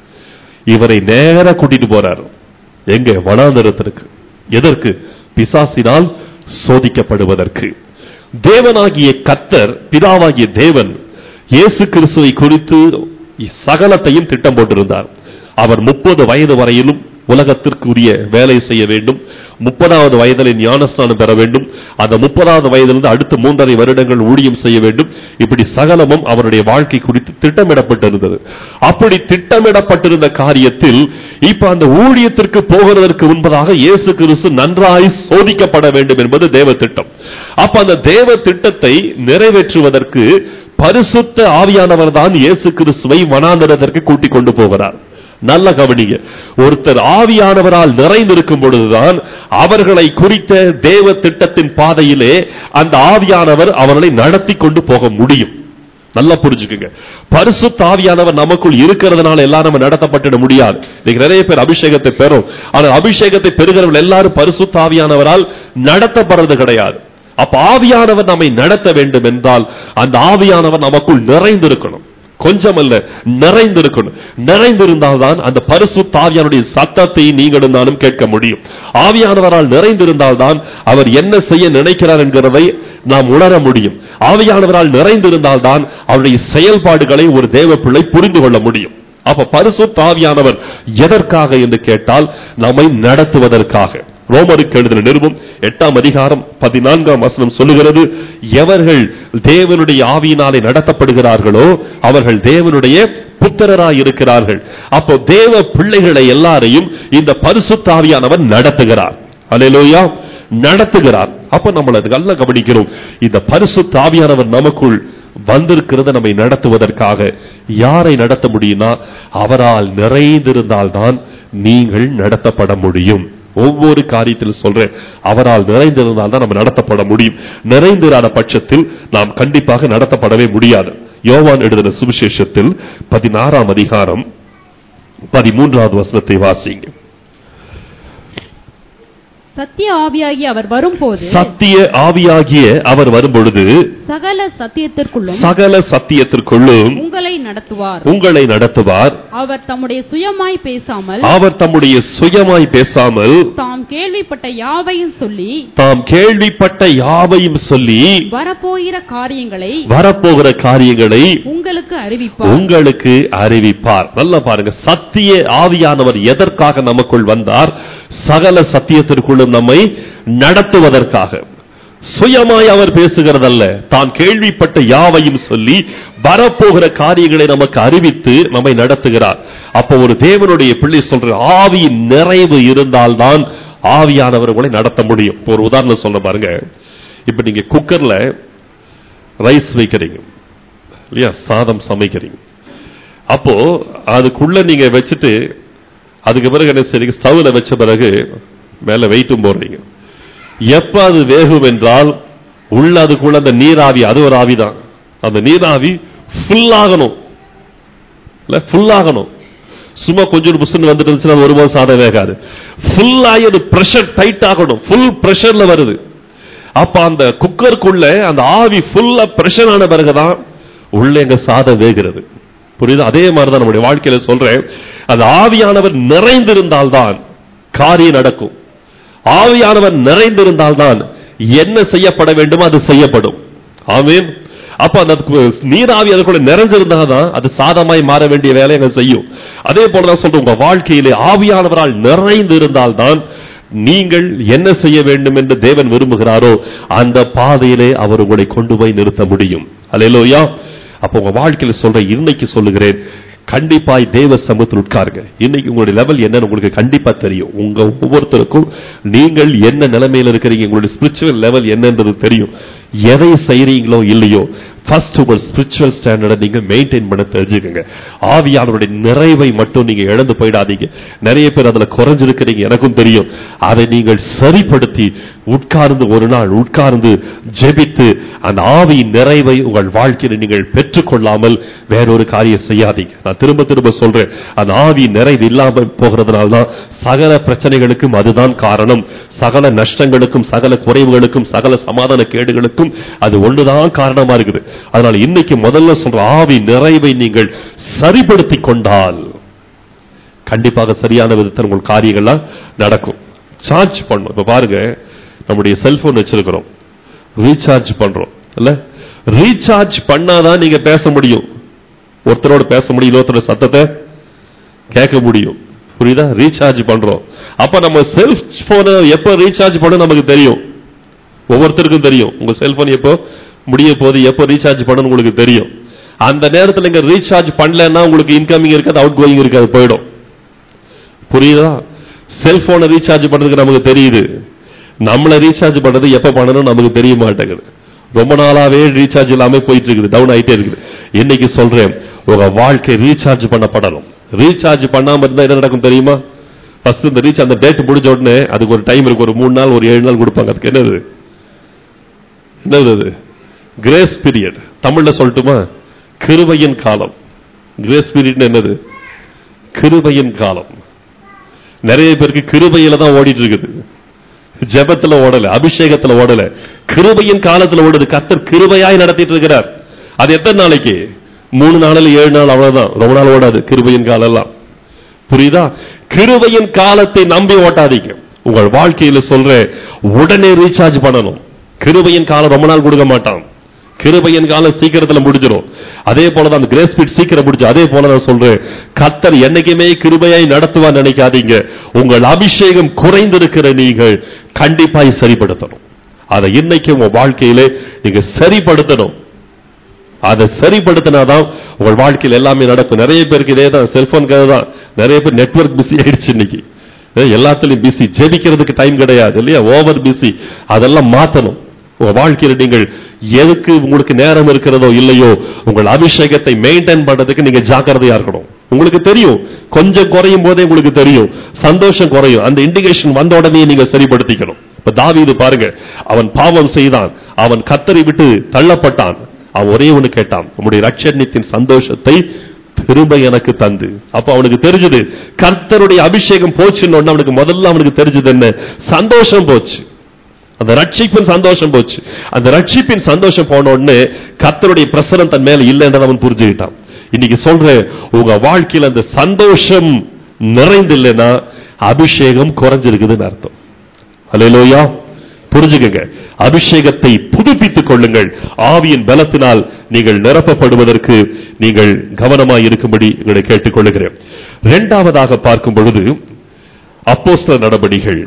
இவரை நேரா கூட்டிட்டு போறாரு எங்க வனாந்தரத்திற்கு எதற்கு பிசாசினால் சோதிக்கப்படுவதற்கு தேவனாகிய கத்தர் பிதாவாகிய தேவன் இயேசு கிறிஸ்துவை குறித்து சகலத்தையும் திட்டம் போட்டிருந்தார் அவர் முப்பது வயது வரையிலும் உலகத்திற்குரிய வேலை செய்ய வேண்டும் முப்பதாவது வயதில் ஞானஸ்தானம் பெற வேண்டும் அந்த முப்பதாவது வயதிலிருந்து அடுத்த மூன்றரை வருடங்கள் ஊழியம் செய்ய வேண்டும் இப்படி சகலமும் அவருடைய வாழ்க்கை குறித்து திட்டமிடப்பட்டிருந்தது அப்படி திட்டமிடப்பட்டிருந்த காரியத்தில் இப்ப அந்த ஊழியத்திற்கு போகிறதற்கு முன்பதாக இயேசு கிறிஸ்து நன்றாய் சோதிக்கப்பட வேண்டும் என்பது தேவ திட்டம் அப்ப அந்த தேவ திட்டத்தை நிறைவேற்றுவதற்கு பரிசுத்த ஆவியானவர் தான் இயேசு கிறிஸ்துவை வனாந்தரத்திற்கு கூட்டிக் கொண்டு போகிறார் நல்ல கவனிங்க ஒருத்தர் ஆவியானவரால் நிறைந்திருக்கும் பொழுதுதான் அவர்களை குறித்த தேவ திட்டத்தின் பாதையிலே அந்த ஆவியானவர் அவர்களை நடத்தி கொண்டு போக முடியும் நல்லா புரிஞ்சுக்குங்க பரிசுத்த ஆவியானவர் நமக்குள் இருக்கிறதுனால எல்லாம் நம்ம நடத்தப்பட்டுட முடியாது இன்னைக்கு நிறைய பேர் அபிஷேகத்தை பெறும் ஆனால் அபிஷேகத்தை பெறுகிறவர்கள் எல்லாரும் பரிசுத்த ஆவியானவரால் நடத்தப்படுறது கிடையாது அப்ப ஆவியானவர் நம்மை நடத்த வேண்டும் என்றால் அந்த ஆவியானவர் நமக்குள் நிறைந்திருக்கணும் கொஞ்சம் அல்ல நிறைந்திருக்கணும் நிறைந்திருந்தால்தான் அந்த பரிசு தாவியானுடைய சத்தத்தை நீங்களும் நானும் கேட்க முடியும் ஆவியானவரால் நிறைந்திருந்தால்தான் அவர் என்ன செய்ய நினைக்கிறார் என்கிறதை நாம் உணர முடியும் ஆவியானவரால் நிறைந்திருந்தால்தான் அவருடைய செயல்பாடுகளை ஒரு தேவ பிள்ளை புரிந்து கொள்ள முடியும் அப்ப பரிசு தாவியானவர் எதற்காக என்று கேட்டால் நம்மை நடத்துவதற்காக ரோமருக்கு எழுதின நிருபம் எட்டாம் அதிகாரம் பதினான்காம் வசனம் சொல்லுகிறது எவர்கள் தேவனுடைய ஆவியினாலே நடத்தப்படுகிறார்களோ அவர்கள் தேவனுடைய புத்திரராய் இருக்கிறார்கள் அப்போ தேவ பிள்ளைகளை எல்லாரையும் இந்த பரிசுத்த ஆவியானவர் நடத்துகிறார் அல்லேலூயா நடத்துகிறார் அப்ப நம்மள அது நல்லா கவனிக்கிறோம் இந்த பரிசுத்த ஆவியானவர் நமக்குள் வந்திருக்கிறத நம்மை நடத்துவதற்காக யாரை நடத்த முடியும்னா அவரால் நிறைந்திருந்தால்தான் நீங்கள் நடத்தப்பட முடியும் ஒவ்வொரு காரியத்தில் சொல்றேன் அவரால் நிறைந்திருந்தால் தான் நம்ம நடத்தப்பட முடியும் நிறைந்திராத பட்சத்தில் நாம் கண்டிப்பாக நடத்தப்படவே முடியாது யோவான் எழுதின சுவிசேஷத்தில் பதினாறாம் அதிகாரம் பதிமூன்றாவது வசனத்தை வாசிங்க சத்திய ஆவியாகி அவர் வரும்போது சத்திய ஆவியாகிய அவர் வரும்பொழுது சகல சத்தியத்திற்குள்ளும் சகல சத்தியத்திற்குள்ளும் உங்களை நடத்துவார் உங்களை நடத்துவார் அவர் தம்முடைய சுயமாய் பேசாமல் அவர் தம்முடைய சுயமாய் பேசாமல் தாம் கேள்விப்பட்ட யாவையும் சொல்லி தாம் கேள்விப்பட்ட யாவையும் சொல்லி வரப்போகிற காரியங்களை வரப்போகிற காரியங்களை உங்களுக்கு அறிவிப்பார் உங்களுக்கு அறிவிப்பார் நல்லா பாருங்க சத்திய ஆவியானவர் எதற்காக நமக்குள் வந்தார் சகல சத்தியத்திற்குள்ளும் நம்மை நடத்துவதற்காக சுயமாய் அவர் பேசுகிறதல்ல தான் கேள்விப்பட்ட யாவையும் சொல்லி வரப்போகிற காரியங்களை நமக்கு அறிவித்து நம்மை நடத்துகிறார் அப்போ ஒரு தேவனுடைய பிள்ளை சொல்ற ஆவியின் நிறைவு இருந்தால்தான் ஆவியானவர் உங்களை நடத்த முடியும் இப்ப ஒரு உதாரணம் சொல்ல பாருங்க இப்ப நீங்க குக்கர்ல ரைஸ் வைக்கிறீங்க இல்லையா சாதம் சமைக்கிறீங்க அப்போ அதுக்குள்ள நீங்க வச்சுட்டு அதுக்கு பிறகு என்ன செய்றீங்க ஸ்டவ்ல வச்ச பிறகு மேல வெயிட்டும் போடுறீங்க எப்ப அது வேகும் என்றால் உள்ள அதுக்குள்ள அந்த நீராவி அது ஒரு ஆவிதான் அந்த நீராவி ஃபுல் ஆகணும் இல்ல ஃபுல் ஆகணும் சும்மா கொஞ்சம் புசுன்னு வந்துட்டு இருந்துச்சுன்னா அது ஒருபோதும் சாதம் வேகாது ஃபுல்லாகி அது ப்ரெஷர் டைட் ஆகணும் ஃபுல் ப்ரெஷர்ல வருது அப்ப அந்த குக்கருக்குள்ள அந்த ஆவி ஃபுல்லா பிரஷர் ஆன பிறகுதான் உள்ள எங்க சாதம் வேகிறது புரியுது அதே மாதிரிதான் நம்முடைய வாழ்க்கையில சொல்றேன் அந்த ஆவியானவர் நிறைந்திருந்தால்தான் காரியம் நடக்கும் ஆவியானவர் நிறைந்திருந்தால்தான் என்ன செய்யப்பட வேண்டுமோ அது செய்யப்படும் ஆமென் அப்ப அந்த கு- நீராவி அதுக்குள்ள நிறைஞ்சிருந்தாதான் அது சாதமாய் மாற வேண்டிய வேலையை அங்க செய்யும் அதே போலதான் சொல்றேன் உங்க வாழ்க்கையிலே ஆவியானவரால் நிறைந்து இருந்தால்தான் நீங்கள் என்ன செய்ய வேண்டும் என்று தேவன் விரும்புகிறாரோ அந்த பாதையிலே அவர் உங்களை கொண்டு போய் நிறுத்த முடியும் அல்லேலூயா அப்ப உங்க வாழ்க்கையில சொல்ற இன்னைக்கு சொல்லுகிறேன் கண்டிப்பாய் தேவ சமூகத்தில் உட்காருங்க இன்னைக்கு உங்களுடைய லெவல் என்னன்னு உங்களுக்கு கண்டிப்பா தெரியும் உங்க ஒவ்வொருத்தருக்கும் நீங்கள் என்ன நிலைமையில இருக்கிறீங்க உங்களுடைய ஸ்பிரிச்சுவல் லெவல் என்னன்றது தெரியும் எதை செய்றீங்களோ இல்லையோ ஃபர்ஸ்ட் உங்கள் ஸ்பிரிச்சுவல் ஸ்டாண்டர்டை நீங்க மெயின்டைன் பண்ண தெரிஞ்சுக்கங்க ஆவியானவருடைய நிறைவை மட்டும் நீங்க இழந்து போயிடாதீங்க நிறைய பேர் அதுல குறைஞ்சிருக்கிறீங்க எனக்கும் தெரியும் அதை நீங்கள் சரிப்படுத்தி உட்கார்ந்து ஒரு நாள் உட்கார்ந்து ஜெபித்து அந்த ஆவியின் நிறைவை உங்கள் வாழ்க்கையில் நீங்கள் பெற்றுக்கொள்ளாமல் வேறொரு காரியம் செய்யாதீங்க நான் திரும்ப திரும்ப சொல்றேன் அந்த ஆவியின் நிறைவு இல்லாமல் போகிறதுனால தான் சகல பிரச்சனைகளுக்கும் அதுதான் காரணம் சகல நஷ்டங்களுக்கும் சகல குறைவுகளுக்கும் சகல சமாதான கேடுகளுக்கும் அது ஒண்ணுதான் காரணமா இருக்குது அதனால இன்னைக்கு முதல்ல சொல்ற ஆவி நிறைவை நீங்கள் சரிப்படுத்திக் கொண்டால் கண்டிப்பாக சரியான விதத்தில் உங்கள் காரியங்கள்லாம் நடக்கும் சார்ஜ் பண்ணும் இப்ப பாருங்க நம்முடைய செல்போன் வச்சிருக்கிறோம் ரீசார்ஜ் பண்றோம் இல்ல ரீசார்ஜ் பண்ணாதான் நீங்க பேச முடியும் ஒருத்தரோட பேச முடியும் ஒருத்தரோட சத்தத்தை கேட்க முடியும் புரியுதா ரீசார்ஜ் பண்றோம் அப்ப நம்ம செல்ஃப் போனை எப்போ ரீசார்ஜ் பண்ண நமக்கு தெரியும் ஒவ்வொருத்தருக்கும் தெரியும் உங்க செல்போன் எப்போ முடிய போது எப்போ ரீசார்ஜ் பண்ணணும் உங்களுக்கு தெரியும் அந்த நேரத்தில் நீங்க ரீசார்ஜ் பண்ணலன்னா உங்களுக்கு இன்கமிங் இருக்காது அவுட் கோயிங் இருக்காது போயிடும் புரியுதா செல்போனை ரீசார்ஜ் பண்றதுக்கு நமக்கு தெரியுது நம்மள ரீசார்ஜ் பண்றது எப்ப பண்ணணும் நமக்கு தெரிய மாட்டேங்குது ரொம்ப நாளாவே ரீசார்ஜ் இல்லாம போயிட்டு இருக்குது டவுன் ஆயிட்டே இருக்குது இன்னைக்கு சொல்றேன் உங்க வாழ்க்கை ரீசார்ஜ் பண்ணப்படணும் ரீசார்ஜ் பண்ணாம இருந்தா என்ன நடக்கும் தெரியுமா ஃபர்ஸ்ட் இந்த ரீச் அந்த டேட் முடிஞ்ச உடனே அதுக்கு ஒரு டைம் இருக்கு ஒரு மூணு நாள் ஒரு ஏழு நாள் கொடுப்பாங்க அதுக்கு என்னது என்னது அது கிரேஸ் பீரியட் தமிழ்ல சொல்லட்டுமா கிருபையின் காலம் கிரேஸ் பீரியட் என்னது கிருபையின் காலம் நிறைய பேருக்கு கிருபையில தான் ஓடிட்டு இருக்குது ஜெபத்துல ஓடல அபிஷேகத்துல ஓடல கிருபையின் காலத்துல ஓடுது கர்த்தர் கிருபையாய் நடத்திட்டு இருக்கிறார் அது எத்தனை நாளைக்கு மூணு நாள் ஏழு நாள் அவ்வளவுதான் ரொம்ப நாள் ஓடாது கிருபையின் காலம் எல்லாம் புரியுதா கிருபையின் காலத்தை நம்பி ஓட்டாதீங்க உங்கள் வாழ்க்கையில சொல்ற உடனே ரீசார்ஜ் பண்ணணும் கிருபையின் காலம் ரொம்ப நாள் கொடுக்க மாட்டான் கிருபையின் காலம் சீக்கிரத்துல முடிஞ்சிடும் அதே போலதான் அந்த கிரேஸ் பீட் சீக்கிரம் முடிஞ்சு அதே போல நான் சொல்றேன் கத்தர் என்னைக்குமே கிருபையாய் நடத்துவா நினைக்காதீங்க உங்கள் அபிஷேகம் குறைந்திருக்கிற நீங்கள் கண்டிப்பாய் சரிப்படுத்தணும் அதை இன்னைக்கு உங்க வாழ்க்கையிலே நீங்க சரிப்படுத்தணும் அதை சரிப்படுத்தினாதான் உங்கள் வாழ்க்கையில் எல்லாமே நடக்கும் நிறைய பேருக்கு இதே தான் செல்போன் தான் நிறைய பேர் நெட்வொர்க் பிஸி ஆயிடுச்சு இன்னைக்கு ஏய், எல்லாத்துலயும் பிஸி ஜெபிக்கிறதுக்கு டைம் கிடையாது இல்லையா ஓவர் பிஸி அதெல்லாம் மாத்தணும் உங்க வாழ்க்கையில் நீங்கள் எதுக்கு உங்களுக்கு நேரம் இருக்கிறதோ இல்லையோ உங்கள் அபிஷேகத்தை மெயின்டைன் பண்றதுக்கு நீங்க ஜாக்கிரதையா இருக்கணும் உங்களுக்கு தெரியும் கொஞ்சம் குறையும் போதே உங்களுக்கு தெரியும் சந்தோஷம் குறையும் அந்த இண்டிகேஷன் வந்த உடனே நீங்க சரிப்படுத்திக்கணும் இப்ப தாவீது பாருங்க அவன் பாவம் செய்தான் அவன் கத்தரை விட்டு தள்ளப்பட்டான் அவன் ஒரே ஒண்ணு கேட்டான் உம்முடைய ரட்சணியத்தின் சந்தோஷத்தை திரும்ப எனக்கு தந்து அப்ப அவனுக்கு தெரிஞ்சது கர்த்தருடைய அபிஷேகம் போச்சுன்னு உடனே அவனுக்கு முதல்ல அவனுக்கு தெரிஞ்சது என்ன சந்தோஷம் போச்சு அந்த ரட்சிப்பின் சந்தோஷம் போச்சு அந்த ரட்சிப்பின் சந்தோஷம் போன உடனே கர்த்தருடைய பிரசனம் தன் மேல இல்லைன்றதை அவன் புரிஞ்சுக்கிட்டான் இன்னைக்கு சொல்றேன் உங்க வாழ்க்கையில அந்த சந்தோஷம் நிறைந்தில்லைன்னா அபிஷேகம் குறைஞ்சிருக்குதுன்னு அர்த்தம் அல்லேலூயா புரிஞ்சுக்கங்க அபிஷேகத்தை புதுப்பித்துக் கொள்ளுங்கள் ஆவியின் பலத்தினால் நீங்கள் நிரப்பப்படுவதற்கு நீங்கள் கவனமாய் இருக்கும்படி உங்களை கேட்டுக்கொள்ளுகிறேன் இரண்டாவதாக பார்க்கும் பொழுது அப்போஸ்தல நடபடிகள்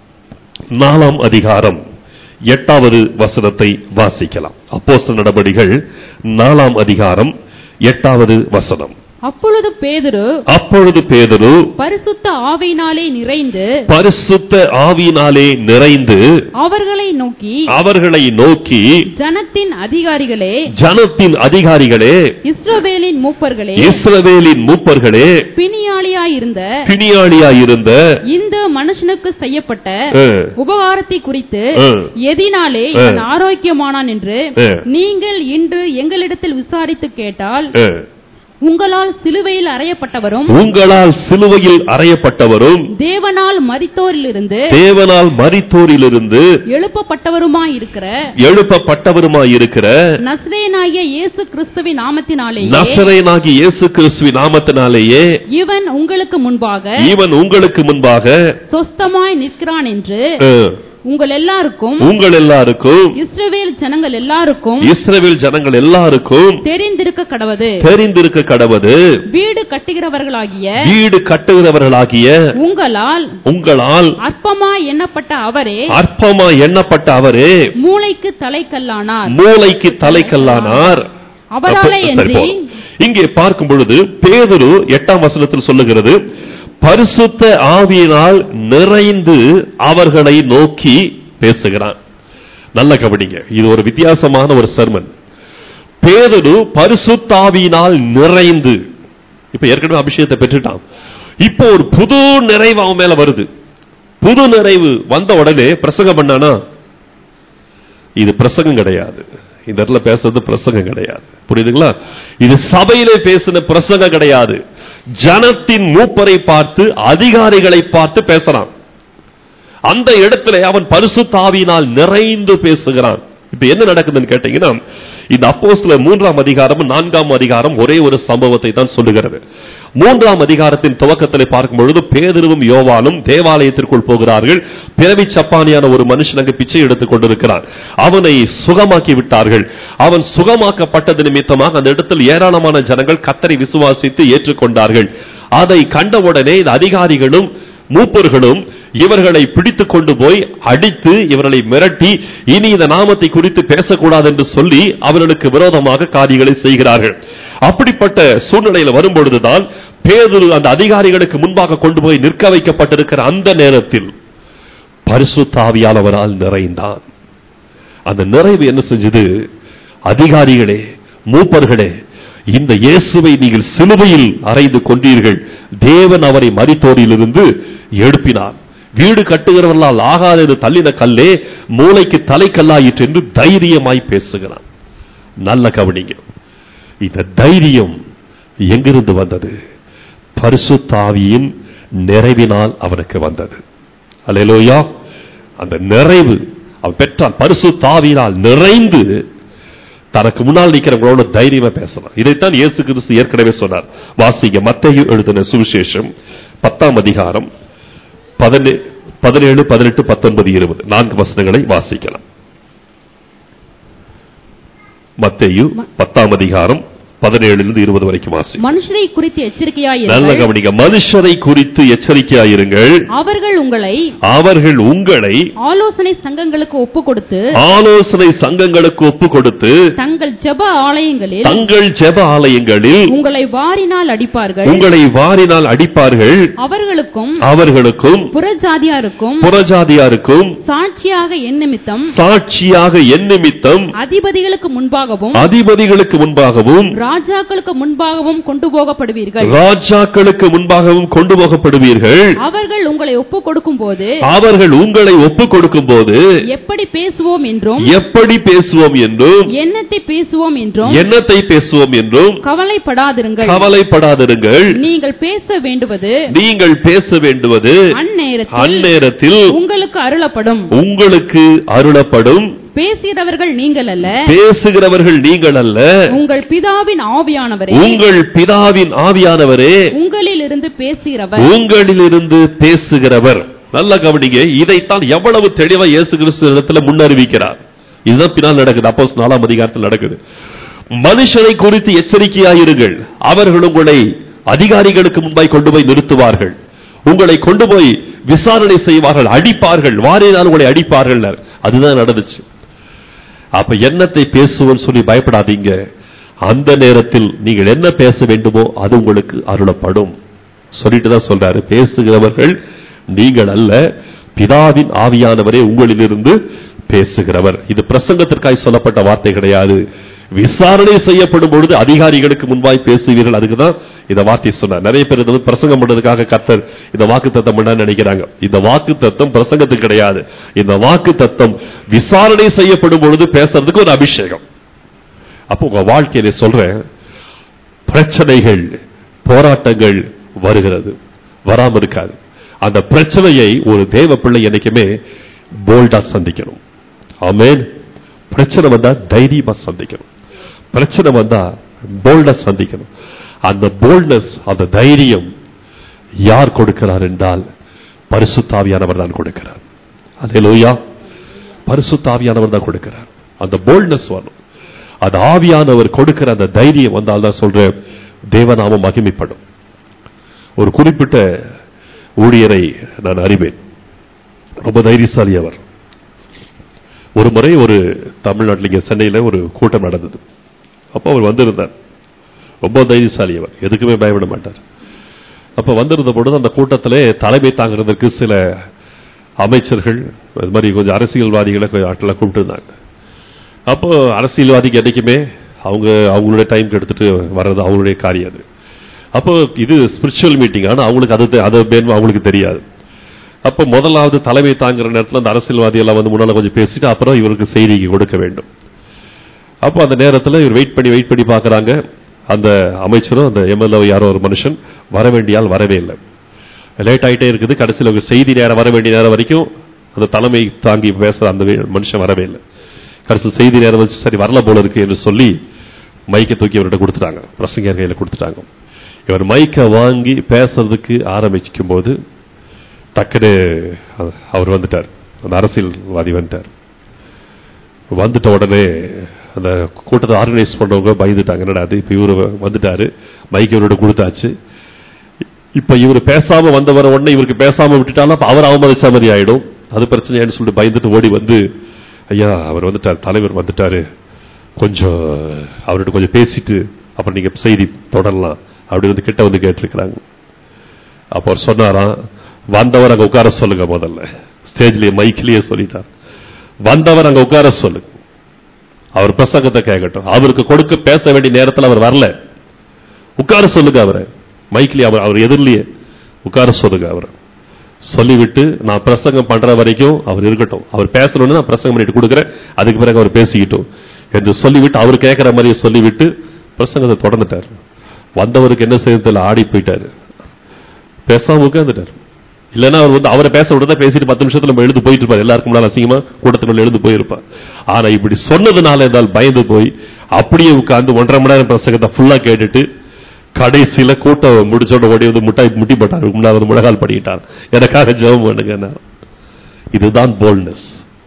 நாலாம் அதிகாரம் எட்டாவது வசனத்தை வாசிக்கலாம் அப்போஸ்தல நடபடிகள் நாலாம் அதிகாரம் எட்டாவது வசனம் அப்பொழுது பேதுரு அப்பொழுது பேதுரு பரிசுத்த ஆவியினாலே நிறைந்து பரிசுத்த ஆவியினாலே நிறைந்து அவர்களை நோக்கி அவர்களை நோக்கி ஜனத்தின் அதிகாரிகளே ஜனத்தின் அதிகாரிகளே இஸ்ரவேலின் மூப்பர்களே இஸ்ரவேலின் மூப்பர்களே பிணியாளியாயிருந்த பிணியாளியாயிருந்த இந்த மனுஷனுக்கு செய்யப்பட்ட அஹ், உபகாரத்தை குறித்து அஹ், எதினாலே இவன் ஆரோக்கியமானான் என்று அஹ். நீங்கள் இன்று எங்களிடத்தில் விசாரித்து கேட்டால் அஹ். உங்களால் சிலுவையில் அறையப்பட்டவரும் உங்களால் சிலுவையில் அறையப்பட்டவரும் தேவனால் மரித்தோரிலிருந்து தேவனால் மரித்தோரிலிருந்து எழுப்பப்பட்டவருமாயிருக்கிற எழுப்பப்பட்டவருமாயிருக்கிற நஸ்ரேனாகிய இயேசு கிறிஸ்துவின் நாமத்தினாலேயே நசரேனாகி இயேசு கிறிஸ்துவின் நாமத்தினாலேயே இவன் உங்களுக்கு முன்பாக இவன் உங்களுக்கு முன்பாக சொஸ்தமாய் நிற்கிறான் என்று அஹ், உங்கள் எல்லாருக்கும் உங்கள் எல்லாருக்கும் இஸ்ரவேல் ஜனங்கள் எல்லாருக்கும் இஸ்ரவேல் ஜனங்கள் எல்லாருக்கும் தெரிந்திருக்க கடவது தெரிந்திருக்க கடவது வீடு கட்டுகிறவர்களாகிய வீடு கட்டுகிறவர்களாகிய உங்களால் உங்களால் அற்பமாய் எண்ணப்பட்ட அவரே அற்பமா எண்ணப்பட்ட அவரே மூளைக்கு தலைக்கல்லானார் மூளைக்கு தலைக்கல்லானார் அவராலே அப்ப- சரி, அன்றி போதும். இங்கே பார்க்கும் பொழுது பேதுரு எட்டாம் வசனத்தில் சொல்லுகிறது பரிசுத்த ஆவியினால் நிறைந்து அவர்களை நோக்கி பேசுகிறான் நல்ல கவனிங்க இது ஒரு வித்தியாசமான ஒரு சர்மன் பேதுரு பரிசுத்தாவியினால் நிறைந்து இப்ப ஏற்கனவே அபிஷேகத்தை பெற்றுட்டான் இப்போ ஒரு புது நிறைவு அவன் மேல வருது புது நிறைவு வந்த உடனே பிரசங்கம் பண்ணானா இது பிரசங்கம் கிடையாது இந்த இடத்துல பேசுறது பிரசங்கம் கிடையாது புரியுதுங்களா இது சபையிலே பேசின பிரசங்கம் கிடையாது ஜனத்தின் மூப்பரை பார்த்து அதிகாரிகளை பார்த்து பேசுறான் அந்த இடத்துல அவன் பரிசுத்தாவியினால் நிறைந்து பேசுகிறான் இப்ப என்ன நடக்குதுன்னு கேட்டீங்கன்னா இந்த அப்போஸ்தல மூன்றாம் அதிகாரம் நான்காம் அதிகாரம் ஒரே ஒரு சம்பவத்தை தான் சொல்லுகிறது மூன்றாம் அதிகாரத்தின் துவக்கத்தில் பார்க்கும் பொழுது பேதுருவும் யோவானும் தேவாலயத்திற்குள் போகிறார்கள் பிறவி சப்பானியான ஒரு மனுஷன் அங்கு பிச்சை எடுத்துக் கொண்டிருக்கிறான் அவனை சுகமாக்கி விட்டார்கள் அவன் சுகமாக்கப்பட்டது நிமித்தமாக அந்த இடத்தில் ஏராளமான ஜனங்கள் கத்தரை விசுவாசித்து ஏற்றுக்கொண்டார்கள் அதை கண்டவுடனே இந்த அதிகாரிகளும் மூப்பர்களும் இவர்களை பிடித்துக் கொண்டு போய் அடித்து இவர்களை மிரட்டி இனி இந்த நாமத்தை குறித்து பேசக்கூடாது என்று சொல்லி அவர்களுக்கு விரோதமாக காரியங்களை செய்கிறார்கள் அப்படிப்பட்ட சூழ்நிலையில் வரும்பொழுதுதான் பேதுரு அந்த அதிகாரிகளுக்கு முன்பாக கொண்டு போய் நிற்க வைக்கப்பட்டிருக்கிற அந்த நேரத்தில் பரிசுத்தாவியானவரால் நிறைந்தான் அந்த நிறைவு என்ன செஞ்சது அதிகாரிகளே மூப்பர்களே இந்த இயேசுவை நீங்கள் சிலுவையில் அறைந்து கொண்டீர்கள் தேவன் அவரை மரித்தோரிலிருந்து எழுப்பினார் வீடு கட்டுகிறவர்களால் ஆகாதது தள்ளின கல்லே மூளைக்கு தலைக்கல்லாயிற்று என்று தைரியமாய் பேசுகிறான் நல்ல கவனிங்க இந்த தைரியம் எங்கிருந்து வந்தது பரிசுத்தாவியின் நிறைவினால் அவனுக்கு வந்தது அல்லேலூயா அந்த நிறைவு அவன் பெற்றான் பரிசுத்தாவியினால் நிறைந்து தனக்கு முன்னால் நிற்கிறவங்களோட தைரியமா பேசலாம் இதைத்தான் இயேசு கிறிஸ்து ஏற்கனவே சொன்னார் வாசிங்க மத்தேயு எழுதின சுவிசேஷம் பத்தாம் அதிகாரம் பதினே- பதினேழு பதினெட்டு பத்தொன்பது இருபது நான்கு வசனங்களை வாசிக்கலாம் மத்தேயு பத்தாம் அதிகாரம் பதினேழுலிருந்து இருபது வரைக்கும் வாசி மனுஷரை குறித்து நல்ல எச்சரிக்கையாயிருங்கள் கவனிங்க மனுஷரை குறித்து எச்சரிக்கையாயிருங்கள் அவர்கள் உங்களை அவர்கள் உங்களை ஆலோசனை சங்கங்களுக்கு ஒப்பு கொடுத்து ஆலோசனை சங்கங்களுக்கு ஒப்பு கொடுத்து தங்கள் ஜெப ஆலயங்களில் தங்கள் ஜெப ஆலயங்களில் உங்களை வாரினால் அடிப்பார்கள் உங்களை வாரினால் அடிப்பார்கள் அவர்களுக்கும் அவர்களுக்கும் புறஜாதியாருக்கும் புறஜாதியாருக்கும் சாட்சியாக என் நிமித்தம் சாட்சியாக என் நிமித்தம் அதிபதிகளுக்கு முன்பாகவும் அதிபதிகளுக்கு முன்பாகவும் ராஜாக்களுக்கு முன்பாகவும் கொண்டு போகப்படுவீர்கள் ராஜாக்களுக்கு முன்பாகவும் கொண்டு போகப்படுவீர்கள் அவர்கள் உங்களை ஒப்பு கொடுக்கும் போது அவர்கள் உங்களை ஒப்புக் கொடுக்கும் போது எப்படி பேசுவோம் என்றும் எப்படி பேசுவோம் என்றும் என்னத்தை பேசுவோம் என்றும் என்னத்தை பேசுவோம் என்றும் கவலைப்படாதிருங்கள் கவலைப்படாதிருங்கள் நீங்கள் பேச வேண்டுவது நீங்கள் பேச வேண்டுவது அந்நேரத்தில் அந்நேரத்தில் உங்களுக்கு அருளப்படும் உங்களுக்கு அருளப்படும் பேசுகிறவர்கள் நீங்கள் அல்ல பேசுகிறவர்கள் நீங்கள் அல்ல உங்கள் பிதாவின் ஆவியானவரே உங்கள் பிதாவின் ஆவியானவரே உங்களில் இருந்து பேசுகிறவர் உங்களிலிருந்து பேசுகிறவர் நல்ல கவனிங்க இதைத்தான் எவ்வளவு தெளிவா இயேசு கிறிஸ்து இடத்துல முன்னறிவிக்கிறார் இதுதான் பின்னால் நடக்குது அப்போஸ் நாலாம் அதிகாரத்தில் நடக்குது மனுஷரை குறித்து எச்சரிக்கையாயிருங்கள் அவர்கள் உங்களை அதிகாரிகளுக்கு முன்பாய் கொண்டு போய் நிறுத்துவார்கள் உங்களை கொண்டு போய் விசாரணை செய்வார்கள் அடிப்பார்கள் வாரினால் உங்களை அடிப்பார்கள் அதுதான் நடந்துச்சு அப்ப என்னத்தை பேசுவோம்னு சொல்லி பயப்படாதீங்க அந்த நேரத்தில் நீங்கள் என்ன பேச வேண்டுமோ அது உங்களுக்கு அருளப்படும் சொல்லிட்டு தான் சொல்றாரு பேசுகிறவர்கள் நீங்கள் அல்ல பிதாவின் ஆவியானவரே உங்களிலிருந்து பேசுகிறவர் இது பிரசங்கத்திற்காய் சொல்லப்பட்ட வார்த்தை கிடையாது விசாரணை செய்யப்படும் பொழுது அதிகாரிகளுக்கு முன்பாய் பேசுவீர்கள் அதுக்கு தான் இந்த வார்த்தை சொன்னார் நிறைய பேர் இதை வந்து பிரசங்கம் பண்றதுக்காக கர்த்தர் இந்த வாக்கு தத்தம் பண்ண நினைக்கிறாங்க இந்த வாக்கு தத்தம் பிரசங்கத்துக்கு கிடையாது இந்த வாக்கு தத்தம் விசாரணை செய்யப்படும் பொழுது பேசுறதுக்கு ஒரு அபிஷேகம் அப்போ உங்க வாழ்க்கையில சொல்றேன் பிரச்சனைகள் போராட்டங்கள் வருகிறது வராம இருக்காது அந்த பிரச்சனையை ஒரு தேவ பிள்ளை என்னைக்குமே போல்டா சந்திக்கணும் ஆமென் பிரச்சனை வந்தா தைரியமா சந்திக்கணும் பிரச்சனை வந்தா போல்டா சந்திக்கணும் அந்த போல்ட்னஸ் அந்த தைரியம் யார் கொடுக்கிறார் என்றால் பரிசுத்தாவியானவர் தான் கொடுக்கிறார் அல்லேலூயா பரிசுத்தாவியானவர் தான் கொடுக்கிறார் அந்த போல்ட்னஸ் வரணும் அது ஆவியானவர் கொடுக்கிற அந்த தைரியம் வந்தால் தான் சொல்ற தேவநாமம் மகிமைப்படும் ஒரு குறிப்பிட்ட ஊழியரை நான் அறிவேன் ரொம்ப தைரியசாலி அவர் ஒரு முறை ஒரு தமிழ்நாட்டில் இங்கே சென்னையில் ஒரு கூட்டம் நடந்தது அப்போ அவர் வந்திருந்தார் ரொம்ப தைரியசாலி அவர் எதுக்குமே பயப்பட மாட்டார் அப்போ வந்திருந்த பொழுது அந்த கூட்டத்திலே தலைமை தாங்கிறதுக்கு சில அமைச்சர்கள் அது மாதிரி கொஞ்சம் அரசியல்வாதிகளை கொஞ்சம் ஆட்களை கூப்பிட்டுருந்தாங்க அப்போ அரசியல்வாதிக்கு என்றைக்குமே அவங்க அவங்களுடைய டைம் எடுத்துட்டு வர்றது அவங்களுடைய காரியம் அது அப்போ இது ஸ்பிரிச்சுவல் மீட்டிங் ஆனால் அவங்களுக்கு அது தெ- அது வேணும் அவங்களுக்கு தெரியாது அப்போ முதலாவது தலைமை தாங்குற நேரத்தில் அந்த அரசியல்வாதி எல்லாம் வந்து முன்னால கொஞ்சம் பேசிட்டு அப்புறம் இவருக்கு செய்தி கொடுக்க வேண்டும் அப்போ அந்த நேரத்தில் இவர் வெயிட் பண்ணி வெயிட் பண்ணி பார்க்கறாங்க அந்த அமைச்சரும் அந்த எம்எல்ஏ யாரோ ஒரு மனுஷன் வர வேண்டிய ஆள் வரவே இல்லை லேட் ஆயிட்டே இருக்குது கடைசியில் ஒரு செய்தி நேரம் வர வேண்டிய நேரம் வரைக்கும் அந்த தலைமை தாங்கி பேசுற அந்த வே- மனுஷன் வரவே இல்லை கடைசி செய்தி நேரம் வச்சு சரி வரல போல இருக்கு என்று சொல்லி மைக்கை தூக்கி அவர்கிட்ட கொடுத்துட்டாங்க பிரசங்கர் கையில் கொடுத்துட்டாங்க இவர் மைக்கை வாங்கி பேசுறதுக்கு ஆரம்பிக்கும் போது டக்குன்னு அவ- அவர் வந்துட்டார் அந்த அரசியல்வாதி வந்துட்டார் வந்துட்ட உடனே அந்த கூட்டத்தை ஆர்கனைஸ் பண்ணவங்க பயந்துட்டாங்க என்னடா அது இப்ப இவரு வந்துட்டாரு மைக் இவரோட கொடுத்தாச்சு இப்ப இவர் பேசாம வந்தவர உடனே இவருக்கு பேசாம விட்டுட்டாலும் அப்ப அவர் அவமதிச்ச மாதிரி ஆயிடும் அது பிரச்சனையான்னு சொல்லிட்டு பயந்துட்டு ஓடி வந்து ஐயா அவர் வந்துட்டார் தலைவர் வந்துட்டாரு கொஞ்சம் அவர்கிட்ட கொஞ்சம் பேசிட்டு அப்புறம் நீங்க செய்தி தொடரலாம் அப்படி வந்து கிட்ட வந்து கேட்டிருக்கிறாங்க அப்போ அவர் சொன்னாராம் வந்தவர் அங்க உட்கார சொல்லுங்க முதல்ல ஸ்டேஜ்லயே மைக்லயே சொல்லிட்டார் வந்தவர் அங்க உட்கார சொல்லுங்க அவர் பிரசங்கத்தை கேட்கட்டும் அவருக்கு கொடுக்க பேச வேண்டிய நேரத்தில் அவர் வரல உட்கார சொல்லுங்க அவரை மைக்லயே அவர் அவர் எதிரிலேயே உட்கார சொல்லுங்க அவரை சொல்லிவிட்டு நான் பிரசங்கம் பண்ற வரைக்கும் அவர் இருக்கட்டும் அவர் பேசணும்னு நான் பிரசங்கம் பண்ணிட்டு கொடுக்குறேன் அதுக்கு பிறகு அவர் பேசிக்கிட்டோம் என்று சொல்லிவிட்டு அவர் கேட்கிற மாதிரி சொல்லிவிட்டு பிரசங்கத்தை தொடர்ந்துட்டார் வந்தவருக்கு என்ன செய்யறதுல ஆடி போயிட்டாரு பேசாம உட்கார்ந்துட்டார் இல்லைன்னா அவர் வந்து அவரை பேச விட்டதா பேசிட்டு பத்து நிமிஷத்துல நம்ம எழுந்து போயிட்டு இருப்பார் எல்லாருக்கும் முன்னால அசிங்கமா கூட்டத்தினுள்ள எழுந்து போயிருப்பார் ஆனா இப்படி சொன்னதுனால இருந்தால் பயந்து போய் அப்படியே உட்கார்ந்து ஒன்றரை மணி நேரம் பிரசங்கத்தை ஃபுல்லா கேட்டுட்டு கடைசியில கூட்டம் முடிச்சோட ஓடி வந்து முட்டாய் முட்டி போட்டார் முன்னாடி வந்து முழகால் பண்ணிட்டார் எனக்காக ஜெபம் பண்ணுங்க இதுதான் போல்ட்னஸ்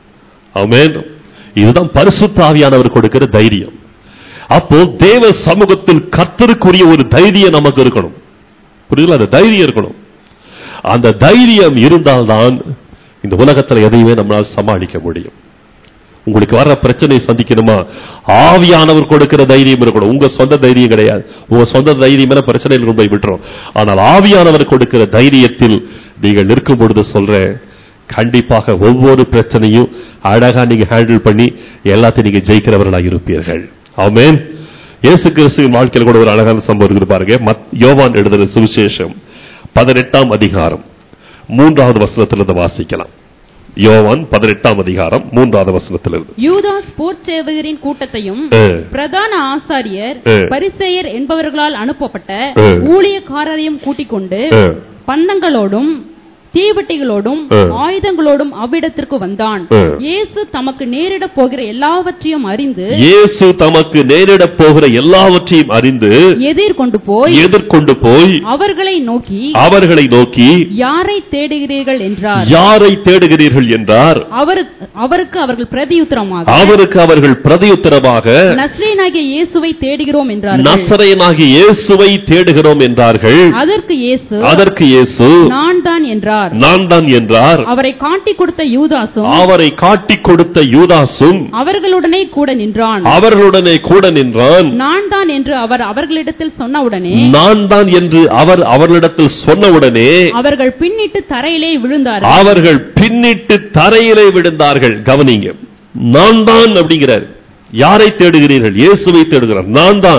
ஆமென் இதுதான் பரிசுத்த ஆவியானவர் கொடுக்கிற தைரியம் அப்போ தேவ சமூகத்தில் கர்த்தருக்குரிய ஒரு தைரியம் நமக்கு இருக்கணும் புரியுதுல அந்த தைரியம் இருக்கணும் அந்த தைரியம் இருந்தால்தான் இந்த உலகத்துல எதையுமே நம்மளால் சமாளிக்க முடியும் உங்களுக்கு வர்ற பிரச்சனை சந்திக்கணுமா ஆவியானவர் கொடுக்கிற தைரியம் இருக்கணும் உங்க சொந்த தைரியம் கிடையாது உங்க சொந்த தைரியம் பிரச்சனையில் கொண்டு போய் விட்டுரும் ஆனால் ஆவியானவர் கொடுக்கிற தைரியத்தில் நீங்கள் நிற்கும் பொழுது சொல்றேன் கண்டிப்பாக ஒவ்வொரு பிரச்சனையும் அழகா நீங்க ஹேண்டில் பண்ணி எல்லாத்தையும் நீங்க ஜெயிக்கிறவர்களாக இருப்பீர்கள் ஆமென் இயேசு கிறிஸ்துவின் வாழ்க்கையில் கூட ஒரு அழகான சம்பவம் இருக்குது பாருங்க மத்- யோவான் எழுதுற சுவிசேஷம் பதினெட்டாம் அதிகாரம் மூன்றாவது வசனத்திலிருந்து வாசிக்கலாம் யோவான் பதினெட்டாம் அதிகாரம் மூன்றாவது வசனத்திலிருந்து யூதாஸ் போர்ச்சேவகரின் கூட்டத்தையும் ஆ. பிரதான ஆசாரியர் ஆ. பரிசேயர் என்பவர்களால் அனுப்பப்பட்ட ஆ. ஊழியக்காரரையும் கூட்டிக் கொண்டு ஆ. பந்தங்களோடும் தீவட்டிகளோடும் ஆ. ஆயுதங்களோடும் அவ்விடத்திற்கு வந்தான் ஆ. இயேசு தமக்கு நேரிடப் போகிற எல்லாவற்றையும் அறிந்து இயேசு தமக்கு நேரிடப் போகிற எல்லாவற்றையும் அறிந்து எதிர்கொண்டு போய் எதிர்கொண்டு போய் அவர்களை நோக்கி அவர்களை நோக்கி யாரை தேடுகிறீர்கள் என்றார் யாரை தேடுகிறீர்கள் என்றார் அவருக்கு அவருக்கு அவர்கள் பிரதியுத்தரமாக அவருக்கு அவர்கள் பிரதியுத்தரமாக நஸ்ரேனாகிய இயேசுவை தேடுகிறோம் என்றார்கள் நசரேனாகிய இயேசுவை தேடுகிறோம் என்றார்கள் அதற்கு இயேசு அதற்கு இயேசு நான் தான் என்றார் நான் தான் என்றார் அவரை காட்டிக் கொடுத்த யூதாசும் அவரை காட்டிக் கொடுத்த யூதாசும் அவர்களுடனே கூட நின்றான் அவர்களுடனே கூட நின்றான் நான் தான் என்று அவர் அவர்களிடத்தில் சொன்னவுடனே நான் தான் என்று அவர் அவர்களிடத்தில் சொன்னவுடனே அவர்கள் பின்னிட்டு தரையிலே விழுந்தார்கள் அவர்கள் பின்னிட்டு தரையிலே விழுந்தார்கள் கவனிங்க நான் தான் அப்படிங்கிறார் யாரை தேடுகிறீர்கள் இயேசுவை தேடுகிறார் நான் தான்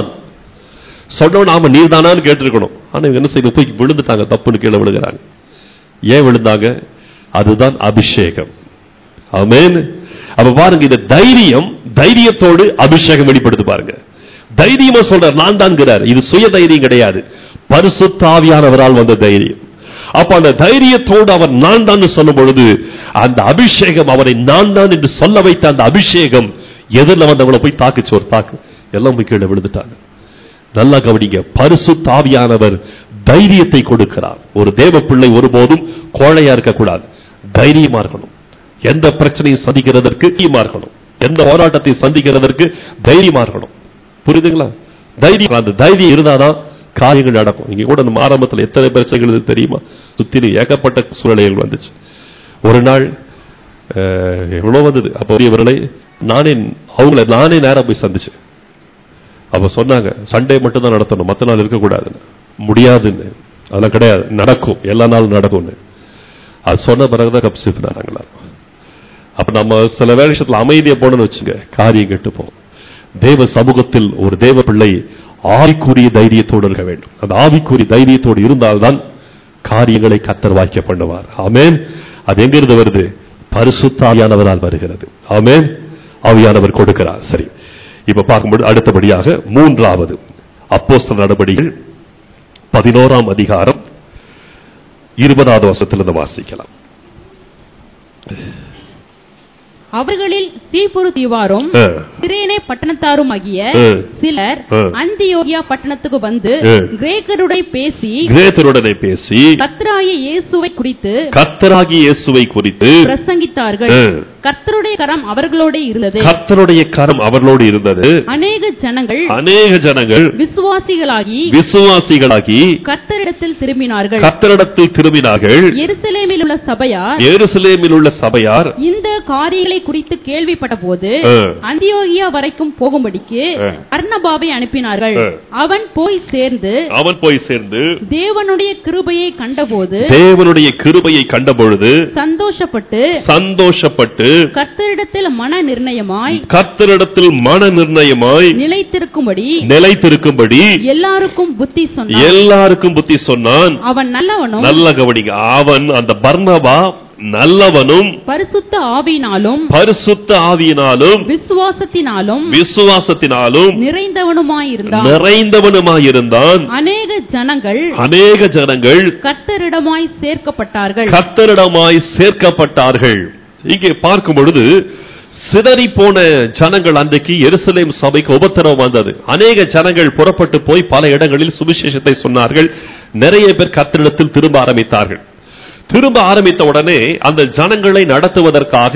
சொன்னவன் நாம நீர் தானான்னு கேட்டிருக்கணும் ஆனா இவங்க என்ன செய்ய போய் விழுந்துட்டாங்க தப்புன்னு கீழே விழுகிறாங்க ஏன் விழுந்தாங்க அதுதான் அபிஷேகம் ஆமென் அப்ப பாருங்க இந்த தைரியம் தைரியத்தோடு அபிஷேகம் வெளிப்படுத்து பாருங்க தைரியமா சொல்றார் நான் தான்கிறார் இது சுய தைரியம் கிடையாது பரிசுத்தாவியானவரால் வந்த தைரியம் அப்ப அந்த தைரியத்தோடு அவர் நான் தான் சொல்லும் பொழுது அந்த அபிஷேகம் அவரை நான் தான் என்று சொல்ல வைத்த அந்த அபிஷேகம் எதிரில் வந்தவங்களை போய் தாக்குச்சு ஒரு தாக்கு எல்லாம் போய் கீழே விழுந்துட்டாங்க நல்லா கவனிங்க பரிசுத்தாவியானவர் தைரியத்தை கொடுக்கிறார் ஒரு தேவ பிள்ளை ஒருபோதும் கோழையா இருக்கக்கூடாது தைரியமா இருக்கணும் எந்த பிரச்சனையும் சந்திக்கிறதற்கு தைரியமா இருக்கணும் எந்த போராட்டத்தை சந்திக்கிறதற்கு தைரியமா இருக்கணும் புரியுதுங்களா தைரியம் அந்த தைரியம் இருந்தாதான் காரியங்கள் நடக்கும் இங்க கூட நம்ம ஆரம்பத்தில் எத்தனை பிரச்சனைகள் இருக்கு தெரியுமா சுத்திலும் ஏகப்பட்ட சூழ்நிலைகள் வந்துச்சு ஒரு நாள் அஹ், எவ்வளவு வந்தது அப்போ இவர்களை நானே அவங்கள நானே நேரா போய் சந்திச்சேன் அப்ப சொன்னாங்க சண்டே மட்டும் தான் நடத்தணும் மத்த நாள் இருக்கக்கூடாதுன்னு முடியாதுன்னு அதெல்லாம் கிடையாது நடக்கும் எல்லா நாளும் நடக்கும்னு அது சொன்ன பிறகுதான் கப் சிப்பினாங்களா அப்ப நம்ம சில வேலை விஷயத்துல அமைதியா போனோம்னு வச்சுங்க காரியம் கெட்டு போகும் தேவ சமூகத்தில் ஒரு தேவ பிள்ளை ஆவிக்குரிய தைரியத்தோடு இருக்க வேண்டும் அந்த ஆவிக்குரிய தைரியத்தோடு இருந்தால்தான் காரியங்களை கத்தர் வாய்க்க பண்ணுவார் ஆமென் அது எங்கிருந்து வருது பரிசுத்த ஆவியானவரால் வருகிறது ஆமென் ஆவியானவர் கொடுக்கிறார் சரி இப்ப பார்க்கும்போது அடுத்தபடியாக மூன்றாவது அப்போஸ்தல நடபடிகள் பதினோராம் அதிகாரம் இருபதாவது வருஷத்திலிருந்து வாசிக்கலாம் அவர்களில் சீப்புரு தீவாரும் ஆ. சிரேனே பட்டணத்தாருமாகிய ஆ. சிலர் ஆ. அந்தியோகியா பட்டணத்துக்கு வந்து ஆ. கிரேக்கருடைய பேசி கிரேத்தருடனே பேசி கத்ராய இயேசுவை குறித்து கர்த்தராகி இயேசுவை குறித்து பிரசங்கித்தார்கள் ஆ. கர்த்தருடைய கரம் அவர்களோட இருந்தது கர்த்தருடைய கரம் அவர்களோடு இருந்தது அநேக ஜனங்கள் அநேக ஜனங்கள் விசுவாசிகளாகி விசுவாசிகளாகி கர்த்தரிடத்தில் திரும்பினார்கள் கர்த்தரிடத்தில் திரும்பினார்கள் எருசலேமில் உள்ள சபையார் எருசலேமில் உள்ள சபையார் இந்த காரியங்களை குறித்து கேள்விப்பட்ட போது ஆ. அந்தியோகியா வரைக்கும் போகும்படிக்கு ஆ. அர்ணபாவை அனுப்பினார்கள் ஆ. அவன் போய் சேர்ந்து அவன் போய் சேர்ந்து தேவனுடைய கிருபையை கண்டபோது தேவனுடைய கிருபையை கண்டபொழுது சந்தோஷப்பட்டு சந்தோஷப்பட்டு கர்த்தரிடத்தில் மன நிர்ணயமாய் கர்த்தரிடத்தில் மன நிர்ணயமாய் நிலைத்திருக்கும்படி நிலைத்திருக்கும்படி எல்லாருக்கும் புத்தி சொன்னான் எல்லாருக்கும் புத்தி சொன்னான் அவன் நல்லவனும் நல்ல கவனிங்க அவன் அந்த பர்னபா நல்லவனும் பரிசுத்த ஆவியினாலும் பரிசுத்த ஆவியினாலும் விசுவாசத்தினாலும் விசுவாசத்தினாலும் நிறைந்தவனுமாயிருந்தான் நிறைந்தவனுமாயிருந்தான் அநேக ஜனங்கள் அநேக ஜனங்கள் கர்த்தரிடமாய் சேர்க்கப்பட்டார்கள் கர்த்தரிடமாய் சேர்க்கப்பட்டார்கள் இங்கே பார்க்கும் பொழுது சிதறி போன ஜனங்கள் அன்றைக்கு எருசலேம் சபைக்கு உபத்திரவம் வந்தது அநேக ஜனங்கள் புறப்பட்டு போய் பல இடங்களில் சுவிசேஷத்தை சொன்னார்கள் நிறைய பேர் கர்த்தரிடத்தில் திரும்ப ஆரம்பித்தார்கள் திரும்ப ஆரம்பித்த உடனே அந்த ஜனங்களை நடத்துவதற்காக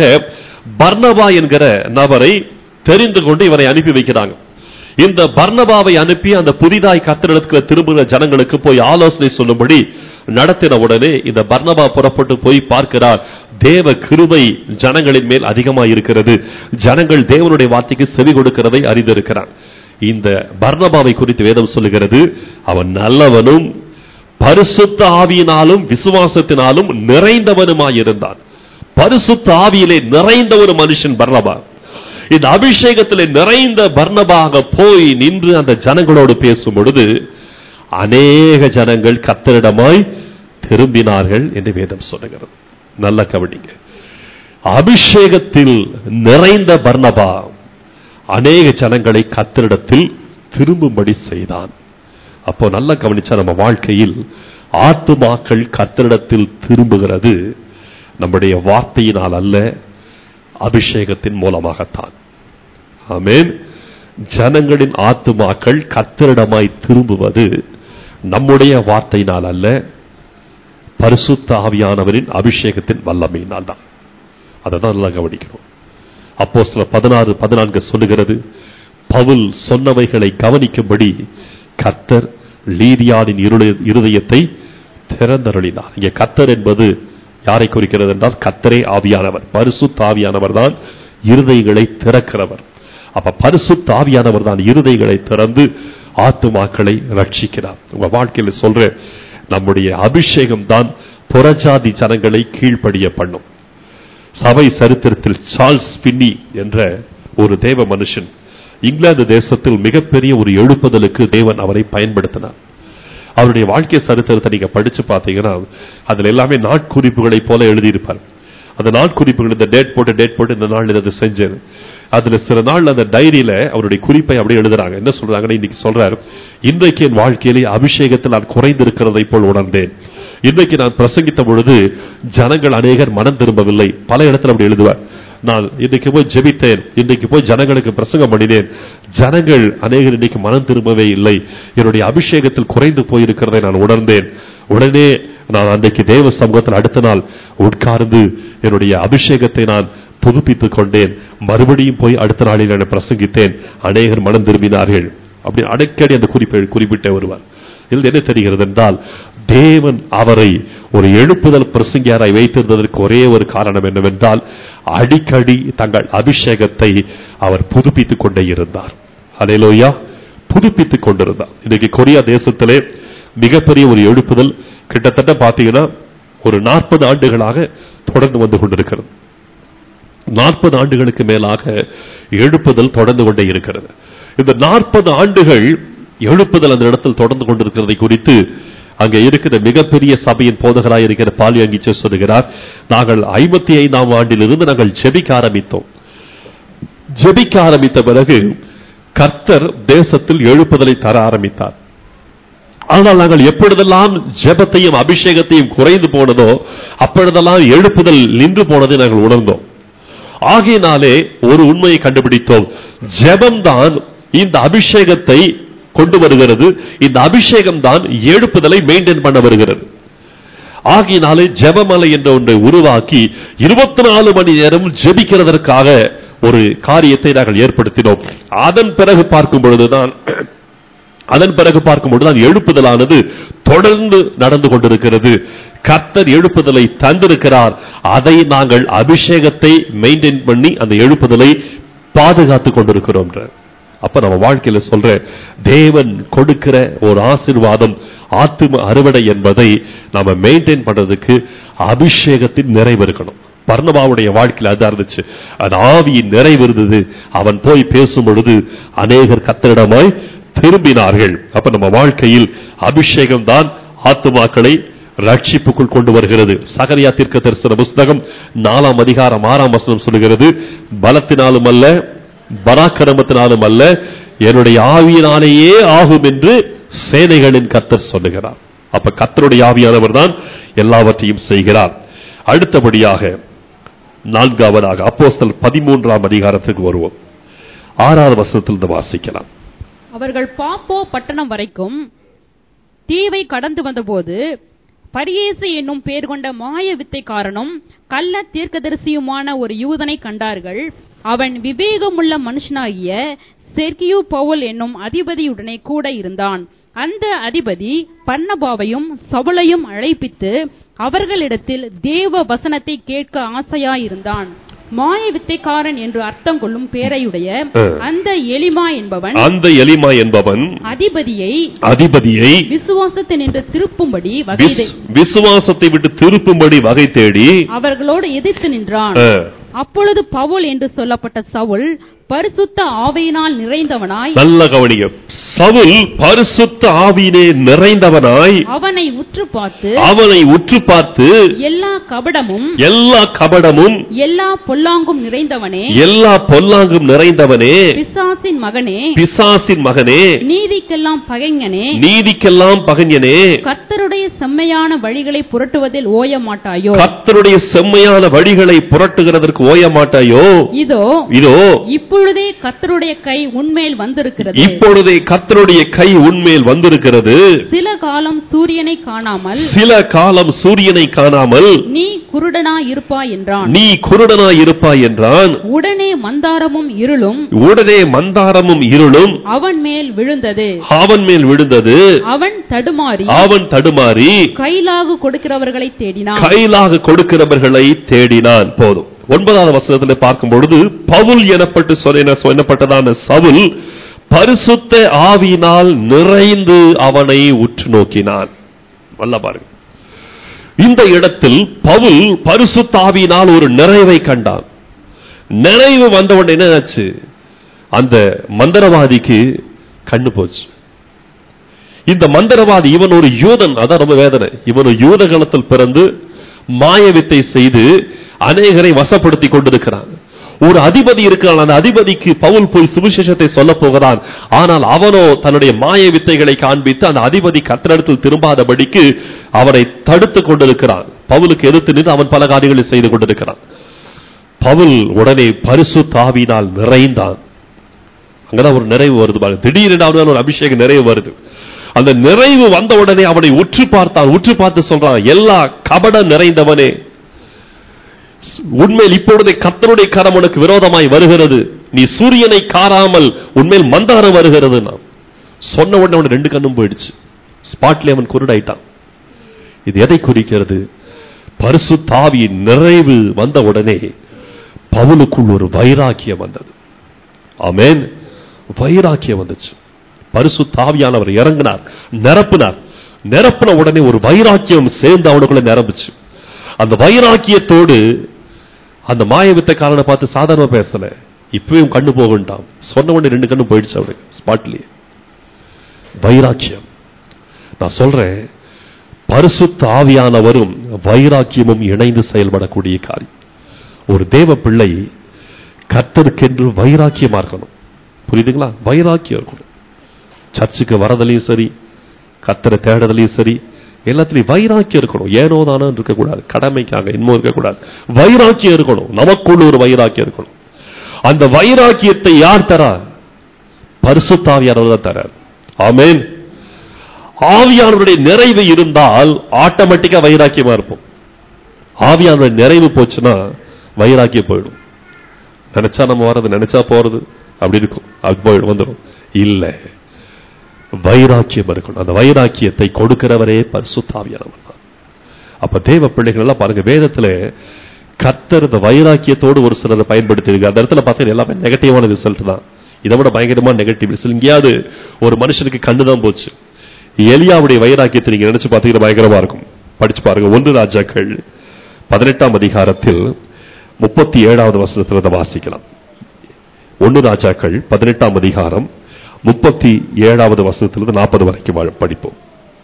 பர்னபா என்கிற நபரை தெரிந்து கொண்டு இவரை அனுப்பி வைக்கிறாங்க இந்த பர்னபாவை அனுப்பி அந்த புதிதாய் கத்திரிடத்துல திரும்புகிற ஜனங்களுக்கு போய் ஆலோசனை சொல்லும்படி நடத்தின உடனே இந்த பர்னபா புறப்பட்டு போய் பார்க்கிறார் தேவ கிருபை ஜனங்களின் மேல் அதிகமாக இருக்கிறது ஜனங்கள் தேவனுடைய வார்த்தைக்கு செவி கொடுக்கிறதை அறிந்திருக்கிறான் இந்த பர்னபாவை குறித்து வேதம் சொல்லுகிறது அவன் நல்லவனும் பரிசுத்த ஆவியினாலும் விசுவாசத்தினாலும் நிறைந்தவனுமாயிருந்தான் பரிசுத்த ஆவியிலே நிறைந்த ஒரு மனுஷன் பர்னபா இந்த அபிஷேகத்திலே நிறைந்த பர்னபாக போய் நின்று அந்த ஜனங்களோடு பேசும் பொழுது அநேக ஜனங்கள் கத்தரிடமாய் திரும்பினார்கள் என்று வேதம் சொல்லுகிறது நல்ல கவனிங்க அபிஷேகத்தில் நிறைந்த பர்னபா அநேக ஜனங்களை கத்தரிடத்தில் திரும்பும்படி செய்தான் அப்போ நல்லா கவனிச்சா நம்ம வாழ்க்கையில் ஆத்துமாக்கள் கத்தரிடத்தில் திரும்புகிறது நம்முடைய வார்த்தையினால் அல்ல அபிஷேகத்தின் மூலமாகத்தான் ஆமென் ஜனங்களின் ஆத்துமாக்கள் கத்தரிடமாய் திரும்புவது நம்முடைய வார்த்தையினால் அல்ல பரிசுத்த ஆவியானவரின் அபிஷேகத்தின் வல்லமையினால் தான் அதை தான் நல்லா கவனிக்கணும் அப்போ சில பதினாறு பதினான்கு சொல்லுகிறது பவுல் சொன்னவைகளை கவனிக்கும்படி கர்த்தர் லீதியானின் இருள- இருதயத்தை திறந்தருளினார் இங்கே கர்த்தர் என்பது யாரை குறிக்கிறது என்றால் கர்த்தரே ஆவியானவர் பரிசுத்த ஆவியானவர் தான் இருதயங்களை திறக்கிறவர் அப்ப பரிசுத்த ஆவியானவர் தான் இருதயங்களை திறந்து ஆத்துமாக்களை ரட்சிக்கிறார் உங்க வாழ்க்கையில் சொல்ற நம்முடைய அபிஷேகம் தான் புறஜாதி ஜனங்களை கீழ்ப்படிய பண்ணும் சபை சரித்திரத்தில் சார்ல்ஸ் பின்னி என்ற ஒரு தேவ மனுஷன் இங்கிலாந்து தேசத்தில் மிகப்பெரிய ஒரு எழுப்புதலுக்கு தேவன் அவரை பயன்படுத்தினார் அவருடைய வாழ்க்கை சரித்திரத்தை நீங்க படிச்சு பார்த்தீங்கன்னா அதுல எல்லாமே நாட்குறிப்புகளை போல எழுதியிருப்பார் அந்த நாட்குறிப்புகள் இந்த டேட் போட்டு டேட் போட்டு இந்த நாள் இதை செஞ்சேன் அதுல சில நாள் அந்த டைரியில அவருடைய குறிப்பை அப்படியே எழுதுறாங்க என்ன சொல்றாங்கன்னா இன்னைக்கு சொல்றாரு இன்றைக்கு என் வாழ்க்கையிலே அபிஷேகத்தில் நான் குறைந்திருக்கிறதை போல் உணர்ந்தேன் இன்றைக்கு நான் பிரசங்கித்த பொழுது ஜனங்கள் அநேகர் மனம் திரும்பவில்லை பல இடத்துல அப்படி எழுதுவார் நான் இன்னைக்கு போய் ஜெபித்தேன் இன்னைக்கு போய் ஜனங்களுக்கு பிரசங்கம் பண்ணினேன் ஜனங்கள் அநேகர் இன்னைக்கு மனம் திரும்பவே இல்லை என்னுடைய அபிஷேகத்தில் குறைந்து போயிருக்கிறதை நான் உணர்ந்தேன் உடனே நான் அன்றைக்கு தேவ சமூகத்தில் அடுத்த நாள் உட்கார்ந்து என்னுடைய அபிஷேகத்தை நான் புதுப்பித்துக் கொண்டேன் மறுபடியும் போய் அடுத்த நாளில் நான் பிரசங்கித்தேன் அநேகர் மனம் திரும்பினார்கள் அப்படி அடிக்கடி அந்த குறிப்பை குறிப்பிட்டே வருவார் இதில் என்ன தெரிகிறது என்றால் தேவன் அவரை ஒரு எழுப்புதல் பிரசங்கியாராய் வைத்திருந்ததற்கு ஒரே ஒரு காரணம் என்னவென்றால் அடிக்கடி தங்கள் அபிஷேகத்தை அவர் புதுப்பித்துக் கொண்டே இருந்தார் அலையிலோயா புதுப்பித்துக் கொண்டிருந்தார் இன்னைக்கு கொரியா தேசத்திலே மிகப்பெரிய ஒரு எழுப்புதல் கிட்டத்தட்ட பாத்தீங்கன்னா ஒரு நாற்பது ஆண்டுகளாக தொடர்ந்து வந்து கொண்டிருக்கிறது நாற்பது ஆண்டுகளுக்கு மேலாக எழுப்புதல் தொடர்ந்து கொண்டே இருக்கிறது இந்த நாற்பது ஆண்டுகள் எழுப்புதல் அந்த இடத்தில் தொடர்ந்து கொண்டிருக்கிறதை குறித்து அங்கே இருக்கிற மிகப்பெரிய சபையின் போதகராய் இருக்கிற பாலியங்கிச்சு சொல்லுகிறார் நாங்கள் ஐம்பத்தி ஐந்தாம் ஆண்டிலிருந்து நாங்கள் ஜெபிக்க ஆரம்பித்தோம் ஜெபிக்க ஆரம்பித்த பிறகு கர்த்தர் தேசத்தில் எழுப்புதலை தர ஆரம்பித்தார் ஆனால் நாங்கள் எப்பொழுதெல்லாம் ஜெபத்தையும் அபிஷேகத்தையும் குறைந்து போனதோ அப்பொழுதெல்லாம் எழுப்புதல் நின்று போனதை நாங்கள் உணர்ந்தோம் ஆகையினாலே ஒரு உண்மையை கண்டுபிடித்தோம் ஜெபம்தான் இந்த அபிஷேகத்தை கொண்டு வருகிறது இந்த அபிஷேகம் தான் எழுப்புதலை மெயின்டைன் பண்ண வருகிறது ஆகையினாலே ஜெபமலை என்ற ஒன்றை உருவாக்கி இருபத்தி நாலு மணி நேரம் ஜெபிக்கிறதற்காக ஒரு காரியத்தை நாங்கள் ஏற்படுத்தினோம் அதன் பிறகு பார்க்கும் பொழுதுதான் அதன் பிறகு பார்க்கும் பொழுதுதான் எழுப்புதலானது தொடர்ந்து நடந்து கொண்டிருக்கிறது கர்த்தர் எழுப்புதலை தந்திருக்கிறார் அதை நாங்கள் அபிஷேகத்தை மெயின்டைன் பண்ணி அந்த எழுப்புதலை பாதுகாத்துக் கொண்டிருக்கிறோம் என்றார். அப்ப நம்ம வாழ்க்கையில சொல்ற தேவன் கொடுக்கிற ஒரு ஆசீர்வாதம் ஆத்தும அறுவடை என்பதை நாம மெயின்டைன் பண்றதுக்கு அபிஷேகத்தின் நிறைவு இருக்கணும் பர்ணபாவுடைய வாழ்க்கையில் அதான் இருந்துச்சு அது ஆவியின் நிறைவு இருந்தது அவன் போய் பேசும் பொழுது அநேகர் கத்தரிடமாய் திரும்பினார்கள் அப்ப நம்ம வாழ்க்கையில் அபிஷேகம் தான் ஆத்துமாக்களை ரட்சிப்புக்குள் கொண்டு வருகிறது சகரியா தீர்க்க தரிசன புஸ்தகம் நாலாம் அதிகாரம் ஆறாம் வசனம் சொல்லுகிறது பலத்தினாலும் அல்ல பராக்கிரமத்தினாலும் அல்ல என்னுடைய ஆவியினாலேயே ஆகும் என்று சேனைகளின் கத்தர் சொல்லுகிறார் அப்ப கத்தருடைய ஆவியானவர் தான் எல்லாவற்றையும் செய்கிறார் அடுத்தபடியாக நான்காவதாக அப்போஸ்தல் பதிமூன்றாம் அதிகாரத்துக்கு வருவோம் ஆறாவது வசனத்திலிருந்து வாசிக்கலாம் அவர்கள் பாப்போ பட்டணம் வரைக்கும் தீவை கடந்து வந்தபோது பரியேசு என்னும் பேர் கொண்ட மாய வித்தைக்காரனும் கள்ள தீர்க்கதரிசியுமான ஒரு யூதனை கண்டார்கள் அவன் விவேகமுள்ள மனுஷனாகிய செர்கியு பவுல் என்னும் அதிபதியுடனே கூட இருந்தான் அந்த அதிபதி பர்னபாவையும் சவுலையும் அழைப்பித்து அவர்களிடத்தில் தேவ வசனத்தை கேட்க ஆசையாயிருந்தான் மாய வித்தைக்காரன் என்று அர்த்தம் கொள்ளும் பேரையுடைய ம். அந்த எலிமா என்பவன் அந்த எலிமா என்பவன் அதிபதியை அதிபதியை விசுவாசத்தை நின்று திருப்பும்படி வகை விஸ்- விசுவாசத்தை விட்டு திருப்பும்படி வகை தேடி அவர்களோடு எதிர்த்து நின்றான் அஹ், அப்பொழுது பவுல் என்று சொல்லப்பட்ட சவுல் பரிசுத்த ஆவையினால் நிறைந்தவனாய் நல்ல கவனிங்க சவுல் பரிசுத்த ஆவியினே நிறைந்தவனாய் அவனை உற்று பார்த்து அவனை உற்று பார்த்து எல்லா கபடமும் எல்லா கபடமும் எல்லா பொல்லாங்கும் நிறைந்தவனே எல்லா பொல்லாங்கும் நிறைந்தவனே பிசாசின் மகனே பிசாசின் மகனே நீதிக்கெல்லாம் பகைஞனே நீதிக்கெல்லாம் பகஞ்சனே கர்த்தருடைய செம்மையான வழிகளை புரட்டுவதில் ஓய மாட்டாயோ கர்த்தருடைய செம்மையான வழிகளை புரட்டுகிறதற்கு ஓய மாட்டாயோ இதோ இதோ இப்பொழுதே கர்த்தருடைய கை உன்மேல் வந்திருக்கிறது இப்பொழுதே கர்த்தருடைய கை உன்மேல் வந்திருக்கிறது சில காலம் சூரியனை காணாமல் சில காலம் சூரியனை காணாமல் நீ குருடனா இருப்பாய் என்றான் நீ குருடனாய் இருப்பாய் என்றான் உடனே மந்தாரமும் இருளும் உடனே மந்தாரமும் இருளும் அவன் மேல் விழுந்தது அவன் மேல் விழுந்தது அவன் தடுமாறி அவன் தடுமாறி கைலாகு கொடுக்கிறவர்களை தேடினான் கையிலாக கொடுக்கிறவர்களை தேடினான் போதும் ஒன்பதாவது வசனத்தில் பார்க்கும் பொழுது பவுல் எனப்பட்டு சொன்ன சொல்லப்பட்டதான சவுல் பரிசுத்த ஆவியினால் நிறைந்து அவனை உற்று நோக்கினான் வல்ல பாருங்க இந்த இடத்தில் பவுல் பரிசுத்த ஆவியினால் ஒரு நிறைவை கண்டான் நிறைவு வந்த உடனே என்ன ஆச்சு அந்த மந்திரவாதிக்கு கண்ணு போச்சு இந்த மந்திரவாதி இவன் ஒரு யூதன் அதான் ரொம்ப வேதனை இவன் ஒரு யூத காலத்தில் பிறந்து மாயவித்தை செய்து அநேகரை வசப்படுத்தி கொண்டிருக்கிறான் ஒரு அதிபதி இருக்கிறான் அந்த அதிபதிக்கு பவுல் போய் சுவிசேஷத்தை சொல்ல போகிறான் ஆனால் அவனோ தன்னுடைய மாய வித்தைகளை காண்பித்து அந்த அதிபதி கத்தரிடத்தில் திரும்பாதபடிக்கு அவரை தடுத்துக் கொண்டிருக்கிறான் பவுலுக்கு எதிர்த்து நின்று அவன் பல காரியங்களை செய்து கொண்டிருக்கிறான் பவுல் உடனே பரிசு தாவினால் நிறைந்தான் அங்கதான் ஒரு நிறைவு வருது பாருங்க திடீரென அவனால் ஒரு அபிஷேக நிறைவு வருது அந்த நிறைவு வந்த உடனே அவனை உற்று பார்த்தான் உற்று பார்த்து சொல்றான் எல்லா கபட நிறைந்தவனே உண்மையில் இப்பொழுதே கர்த்தருடைய கரம் உனக்கு விரோதமாய் வருகிறது நீ சூரியனை காராமல் உண்மையில் மந்தாரம் வருகிறது நான் சொன்ன உடனே அவன் ரெண்டு கண்ணும் போயிடுச்சு ஸ்பாட்ல அவன் குருடாயிட்டான் இது எதை குறிக்கிறது பரிசு தாவி நிறைவு வந்த உடனே பவுலுக்குள் ஒரு வைராக்கியம் வந்தது ஆமென் வைராக்கியம் வந்துச்சு பரிசு தாவியானவர் இறங்கினார் நிரப்பினார் நிரப்பின உடனே ஒரு வைராக்கியம் சேர்ந்து அவனுக்குள்ள நிரம்புச்சு அந்த வைராக்கியத்தோடு அந்த மாய வித்தைக்காரனை பார்த்து சாதாரண பேசல இப்பவும் கண்ணு போகண்டாம் சொன்ன உடனே ரெண்டு கண்ணு போயிடுச்சு அவனுக்கு ஸ்பாட்லயே வைராக்கியம் நான் சொல்றேன் பரிசுத்த ஆவியானவரும் வைராக்கியமும் இணைந்து செயல்படக்கூடிய காரியம் ஒரு தேவ பிள்ளை கர்த்தருக்கென்று வைராக்கியமா இருக்கணும் புரியுதுங்களா வைராக்கியம் இருக்கணும் சர்ச்சுக்கு வரதுலயும் சரி கத்தரை தேடுதலையும் சரி எல்லாத்துலயும் வைராக்கியம் இருக்கணும் ஏனோ தானோ இருக்கக்கூடாது கடமைக்காக இன்னும் இருக்கக்கூடாது வைராக்கியம் இருக்கணும் நமக்குள்ள ஒரு வைராக்கியம் இருக்கணும் அந்த வைராக்கியத்தை யார் தரா பரிசுத்தாவியானவர் தான் தரார் ஆமென் ஆவியானவருடைய நிறைவு இருந்தால் ஆட்டோமேட்டிக்கா வைராக்கியமா இருப்போம் ஆவியானவருடைய நிறைவு போச்சுன்னா வைராக்கியம் போயிடும் நினைச்சா நம்ம வர்றது நினைச்சா போறது அப்படி இருக்கும் அது போயிடும் வந்துடும் இல்ல வைராக்கியம் இருக்கணும் அந்த வைராக்கியத்தை கொடுக்கிறவரே பரிசுத்தாவியானவர் தான் அப்ப தேவ பிள்ளைகள் எல்லாம் பாருங்க வேதத்துல கர்த்தர் இந்த வைராக்கியத்தோடு ஒரு சிலரை பயன்படுத்தி இருக்கு அந்த இடத்துல பார்த்தீங்கன்னா எல்லாமே நெகட்டிவான ரிசல்ட் தான் இதை விட பயங்கரமான நெகட்டிவ் ரிசல்ட் எங்கேயாவது ஒரு மனுஷனுக்கு கண்ணு தான் போச்சு எலியாவுடைய வைராக்கியத்தை நீங்க நினைச்சு பார்த்தீங்கன்னா பயங்கரமா இருக்கும் படிச்சு பாருங்க ஒன்று ராஜாக்கள் பதினெட்டாம் அதிகாரத்தில் முப்பத்தி ஏழாவது வசனத்தில் இதை வாசிக்கலாம் ஒன்று ராஜாக்கள் பதினெட்டாம் அதிகாரம் முப்பத்தி ஏழாவது வசனத்திலிருந்து நாற்பது வரைக்கும் வா- படிப்போம்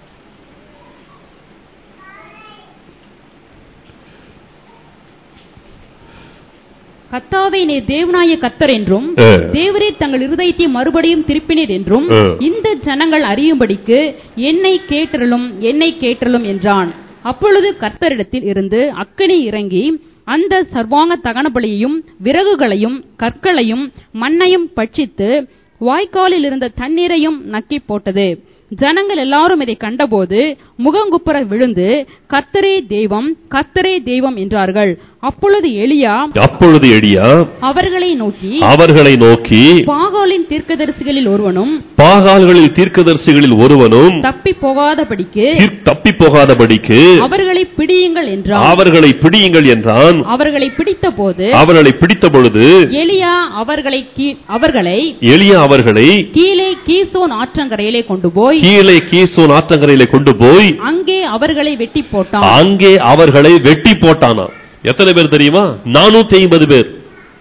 கத்தாவை நீர் தேவனாய கத்தர் என்றும் ஆ. தேவரீர் தங்கள் இருதயத்தை மறுபடியும் திருப்பினீர் என்றும் ஆ. இந்த ஜனங்கள் அறியும்படிக்கு என்னை கேட்டருளும் என்னை கேட்டருளும் என்றான் அப்பொழுது கர்த்தரிடத்தில் இருந்து அக்கினி இறங்கி அந்த சர்வாங்க தகனபலியையும் விறகுகளையும் கற்களையும் மண்ணையும் பட்சித்து வாய்க்காலில் இருந்த தண்ணீரையும் நக்கி போட்டது ஜனங்கள் எல்லாரும் இதை கண்டபோது முகங்குப்புற விழுந்து கர்த்தரே தெய்வம் கர்த்தரே தெய்வம் என்றார்கள் அப்பொழுது எலியா அப்பொழுது எடியா அவர்களை நோக்கி அவர்களை நோக்கி பாகாலின் தீர்க்கதரிசிகளில் ஒருவனும் பாகால்களில் தீர்க்கதரிசிகளில் ஒருவனும் தப்பி போகாதபடிக்கு தீர் தப்பி போகாதபடிக்கு அவர்களை பிடியுங்கள் என்றான் அவர்களை பிடியுங்கள் என்றான் அவர்களை பிடித்த போது அவர்களை பிடித்த பொழுது எலியா அவர்களை கீ- அவர்களை எலியா அவர்களை கீழே கீசோன் ஆற்றங்கரையிலே கொண்டு போய் கீழே கீசோன் ஆற்றங்கரையில கொண்டு போய் அங்கே அவர்களை வெட்டி போட்டான் அங்கே அவர்களை வெட்டி போட்டானாம் எத்தனை பேர் தெரியுமா நானூத்தி ஐம்பது பேர்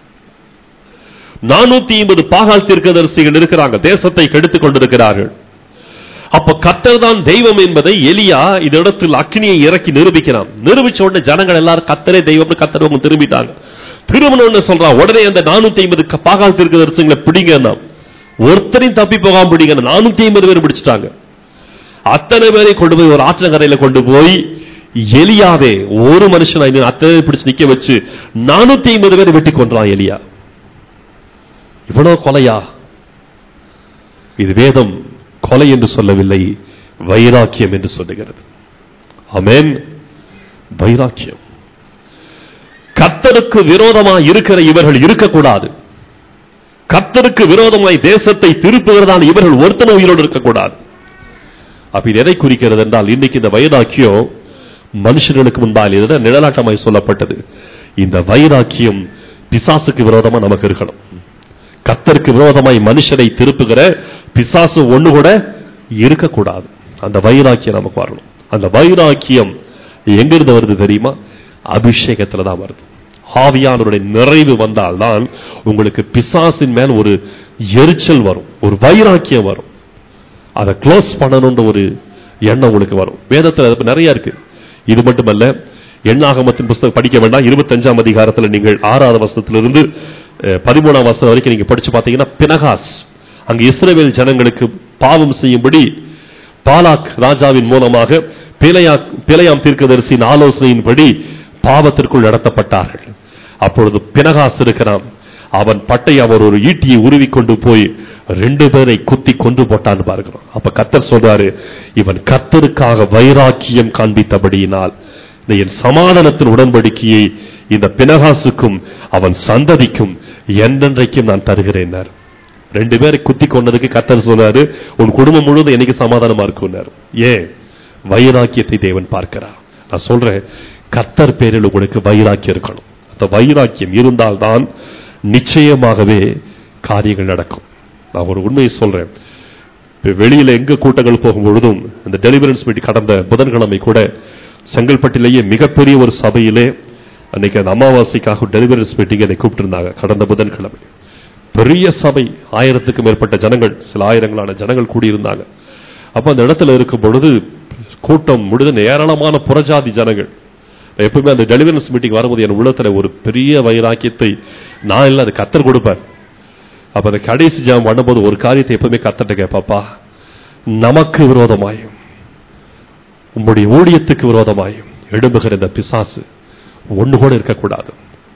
நானூத்தி ஐம்பது பாகால் தீர்க்கதரிசிகள் இருக்கிறாங்க தேசத்தை கெடுத்துக் கொண்டிருக்கிறார்கள் அப்ப கத்தர் தான் தெய்வம் என்பதை எலியா இந்த இடத்தில் அக்னியை இறக்கி நிரூபிக்கிறான் நிரூபிச்ச உடனே ஜனங்கள் எல்லாரும் கத்தரே தெய்வம்னு கத்தரவங்க திரும்பிட்டாங்க திருமணம்னு சொல்றான் உடனே அந்த நானூத்தி ஐம்பது பாகால் தீர்க்கதரிசிகளை பிடிங்க ஒருத்தரையும் தப்பி போகாம பிடிங்க நானூத்தி ஐம்பது பேர் பிடிச்சிட்டாங்க அத்தனை பேரை கொண்டு போய் ஒரு ஆற்றங்கரையில கொண்டு போய் எலியாவே ஒரு மனுஷனை இன்னும் அத்தனை பேரை பிடிச்சு நிக்க வச்சு நானூத்தி ஐம்பது பேரை வெட்டி கொன்றான் எலியா இவ்வளவு கொலையா இது வேதம் கொலை என்று சொல்லவில்லை வைராக்கியம் என்று சொல்லுகிறது ஆமென் வைராக்கியம் கர்த்தருக்கு விரோதமாய் இருக்கிற இவர்கள் இருக்கக்கூடாது கர்த்தருக்கு விரோதமாய் தேசத்தை திருப்புகிறதான இவர்கள் ஒருத்தன உயிரோடு இருக்கக்கூடாது அப்ப இது எதை குறிக்கிறது என்றால் இன்னைக்கு இந்த வைராக்கியம் மனுஷர்களுக்கு முன்பால் இதுதான் நிழலாட்டமாய் சொல்லப்பட்டது இந்த வைராக்கியம் பிசாசுக்கு விரோதமா நமக்கு இருக்கணும் கத்தருக்கு விரோதமாய் மனுஷனை திருப்புகிற பிசாசு ஒண்ணு கூட இருக்கக்கூடாது அந்த வைராக்கியம் நமக்கு வரணும் அந்த வைராக்கியம் எங்கிருந்து வருது தெரியுமா அபிஷேகத்துல தான் வருது ஆவியானவருடைய நிறைவு வந்தால்தான் உங்களுக்கு பிசாசின் மேல் ஒரு எரிச்சல் வரும் ஒரு வைராக்கியம் வரும் அதை க்ளோஸ் பண்ணணும்ன்ற ஒரு எண்ணம் உங்களுக்கு வரும் வேதத்தில் அது நிறைய இருக்கு இது மட்டுமல்ல எண்ணாகமத்தின் புஸ்தகம் படிக்க வேண்டாம் இருபத்தஞ்சாம் அதிகாரத்தில் நீங்கள் ஆறாவது வசனத்திலிருந்து அஹ், பதிமூணாம் வருஷம் வரைக்கும் நீங்க படிச்சு பார்த்தீங்கன்னா பினகாஸ் அங்க இஸ்ரவேல் ஜனங்களுக்கு பாவம் செய்யும்படி பாலாக் ராஜாவின் மூலமாக பிலையா பிலையாம் தீர்க்கதரிசியின் ஆலோசனையின்படி பாவத்திற்குள் நடத்தப்பட்டார்கள் அப்பொழுது பினகாஸ் இருக்கிறான் அவன் பட்டை அவர் ஒரு ஈட்டியை உருவி கொண்டு போய் ரெண்டு பேரை குத்தி கொண்டு போட்டான்னு பார்க்கிறோம் அப்ப கர்த்தர் சொல்றாரு இவன் கர்த்தருக்காக வைராக்கியம் காண்பித்தபடியினால் இந்த என் சமாதானத்தின் உடன்படிக்கையை இந்த பினகாசுக்கும் அவன் சந்ததிக்கும் என்றென்றைக்கும் நான் தருகிறேன்னார் ரெண்டு பேரை குத்தி கொண்டதுக்கு கர்த்தர் சொன்னாரு உன் குடும்பம் முழுவதும் என்னைக்கு சமாதானமா இருக்கும்னாரு ஏன் வைராக்கியத்தை தேவன் பார்க்கிறார் நான் சொல்றேன் கர்த்தர் பேரில் உங்களுக்கு வைராக்கியம் இருக்கணும் அந்த வைராக்கியம் இருந்தால்தான் நிச்சயமாகவே காரியங்கள் நடக்கும் நான் ஒரு உண்மையை சொல்றேன் இப்ப வெளியில எங்க கூட்டங்கள் போகும்பொழுதும் இந்த டெலிவரன்ஸ் மீட்டிங் கடந்த புதன்கிழமை கூட செங்கல்பட்டிலேயே மிகப்பெரிய ஒரு சபையிலே அன்னைக்கு அந்த அமாவாசைக்காக டெலிவரன்ஸ் மீட்டிங் அதை கூப்பிட்டிருந்தாங்க கடந்த புதன்கிழமை பெரிய சபை ஆயிரத்துக்கு மேற்பட்ட ஜனங்கள் சில ஆயிரங்களான ஜனங்கள் கூடியிருந்தாங்க அப்ப அந்த இடத்துல இருக்கும் பொழுது கூட்டம் முழுதும் ஏராளமான புறஜாதி ஜனங்கள் எப்பவுமே அந்த டெலிவரன்ஸ் மீட்டிங் வரும்போது என் உள்ளத்துல ஒரு பெரிய வைராக்கியத்தை நான் இல்லை அது கத்தர் கொடுப்பார் அப்ப அந்த கடைசி ஜாம் பண்ணும்போது ஒரு காரியத்தை எப்பவுமே கத்தட்ட கேட்பாப்பா நமக்கு விரோதமாயும் உம்முடைய ஊழியத்துக்கு விரோதமாயும் எழும்புகிற இந்த பிசாசு ஒண்ணு கூட இருக்கக்கூடாது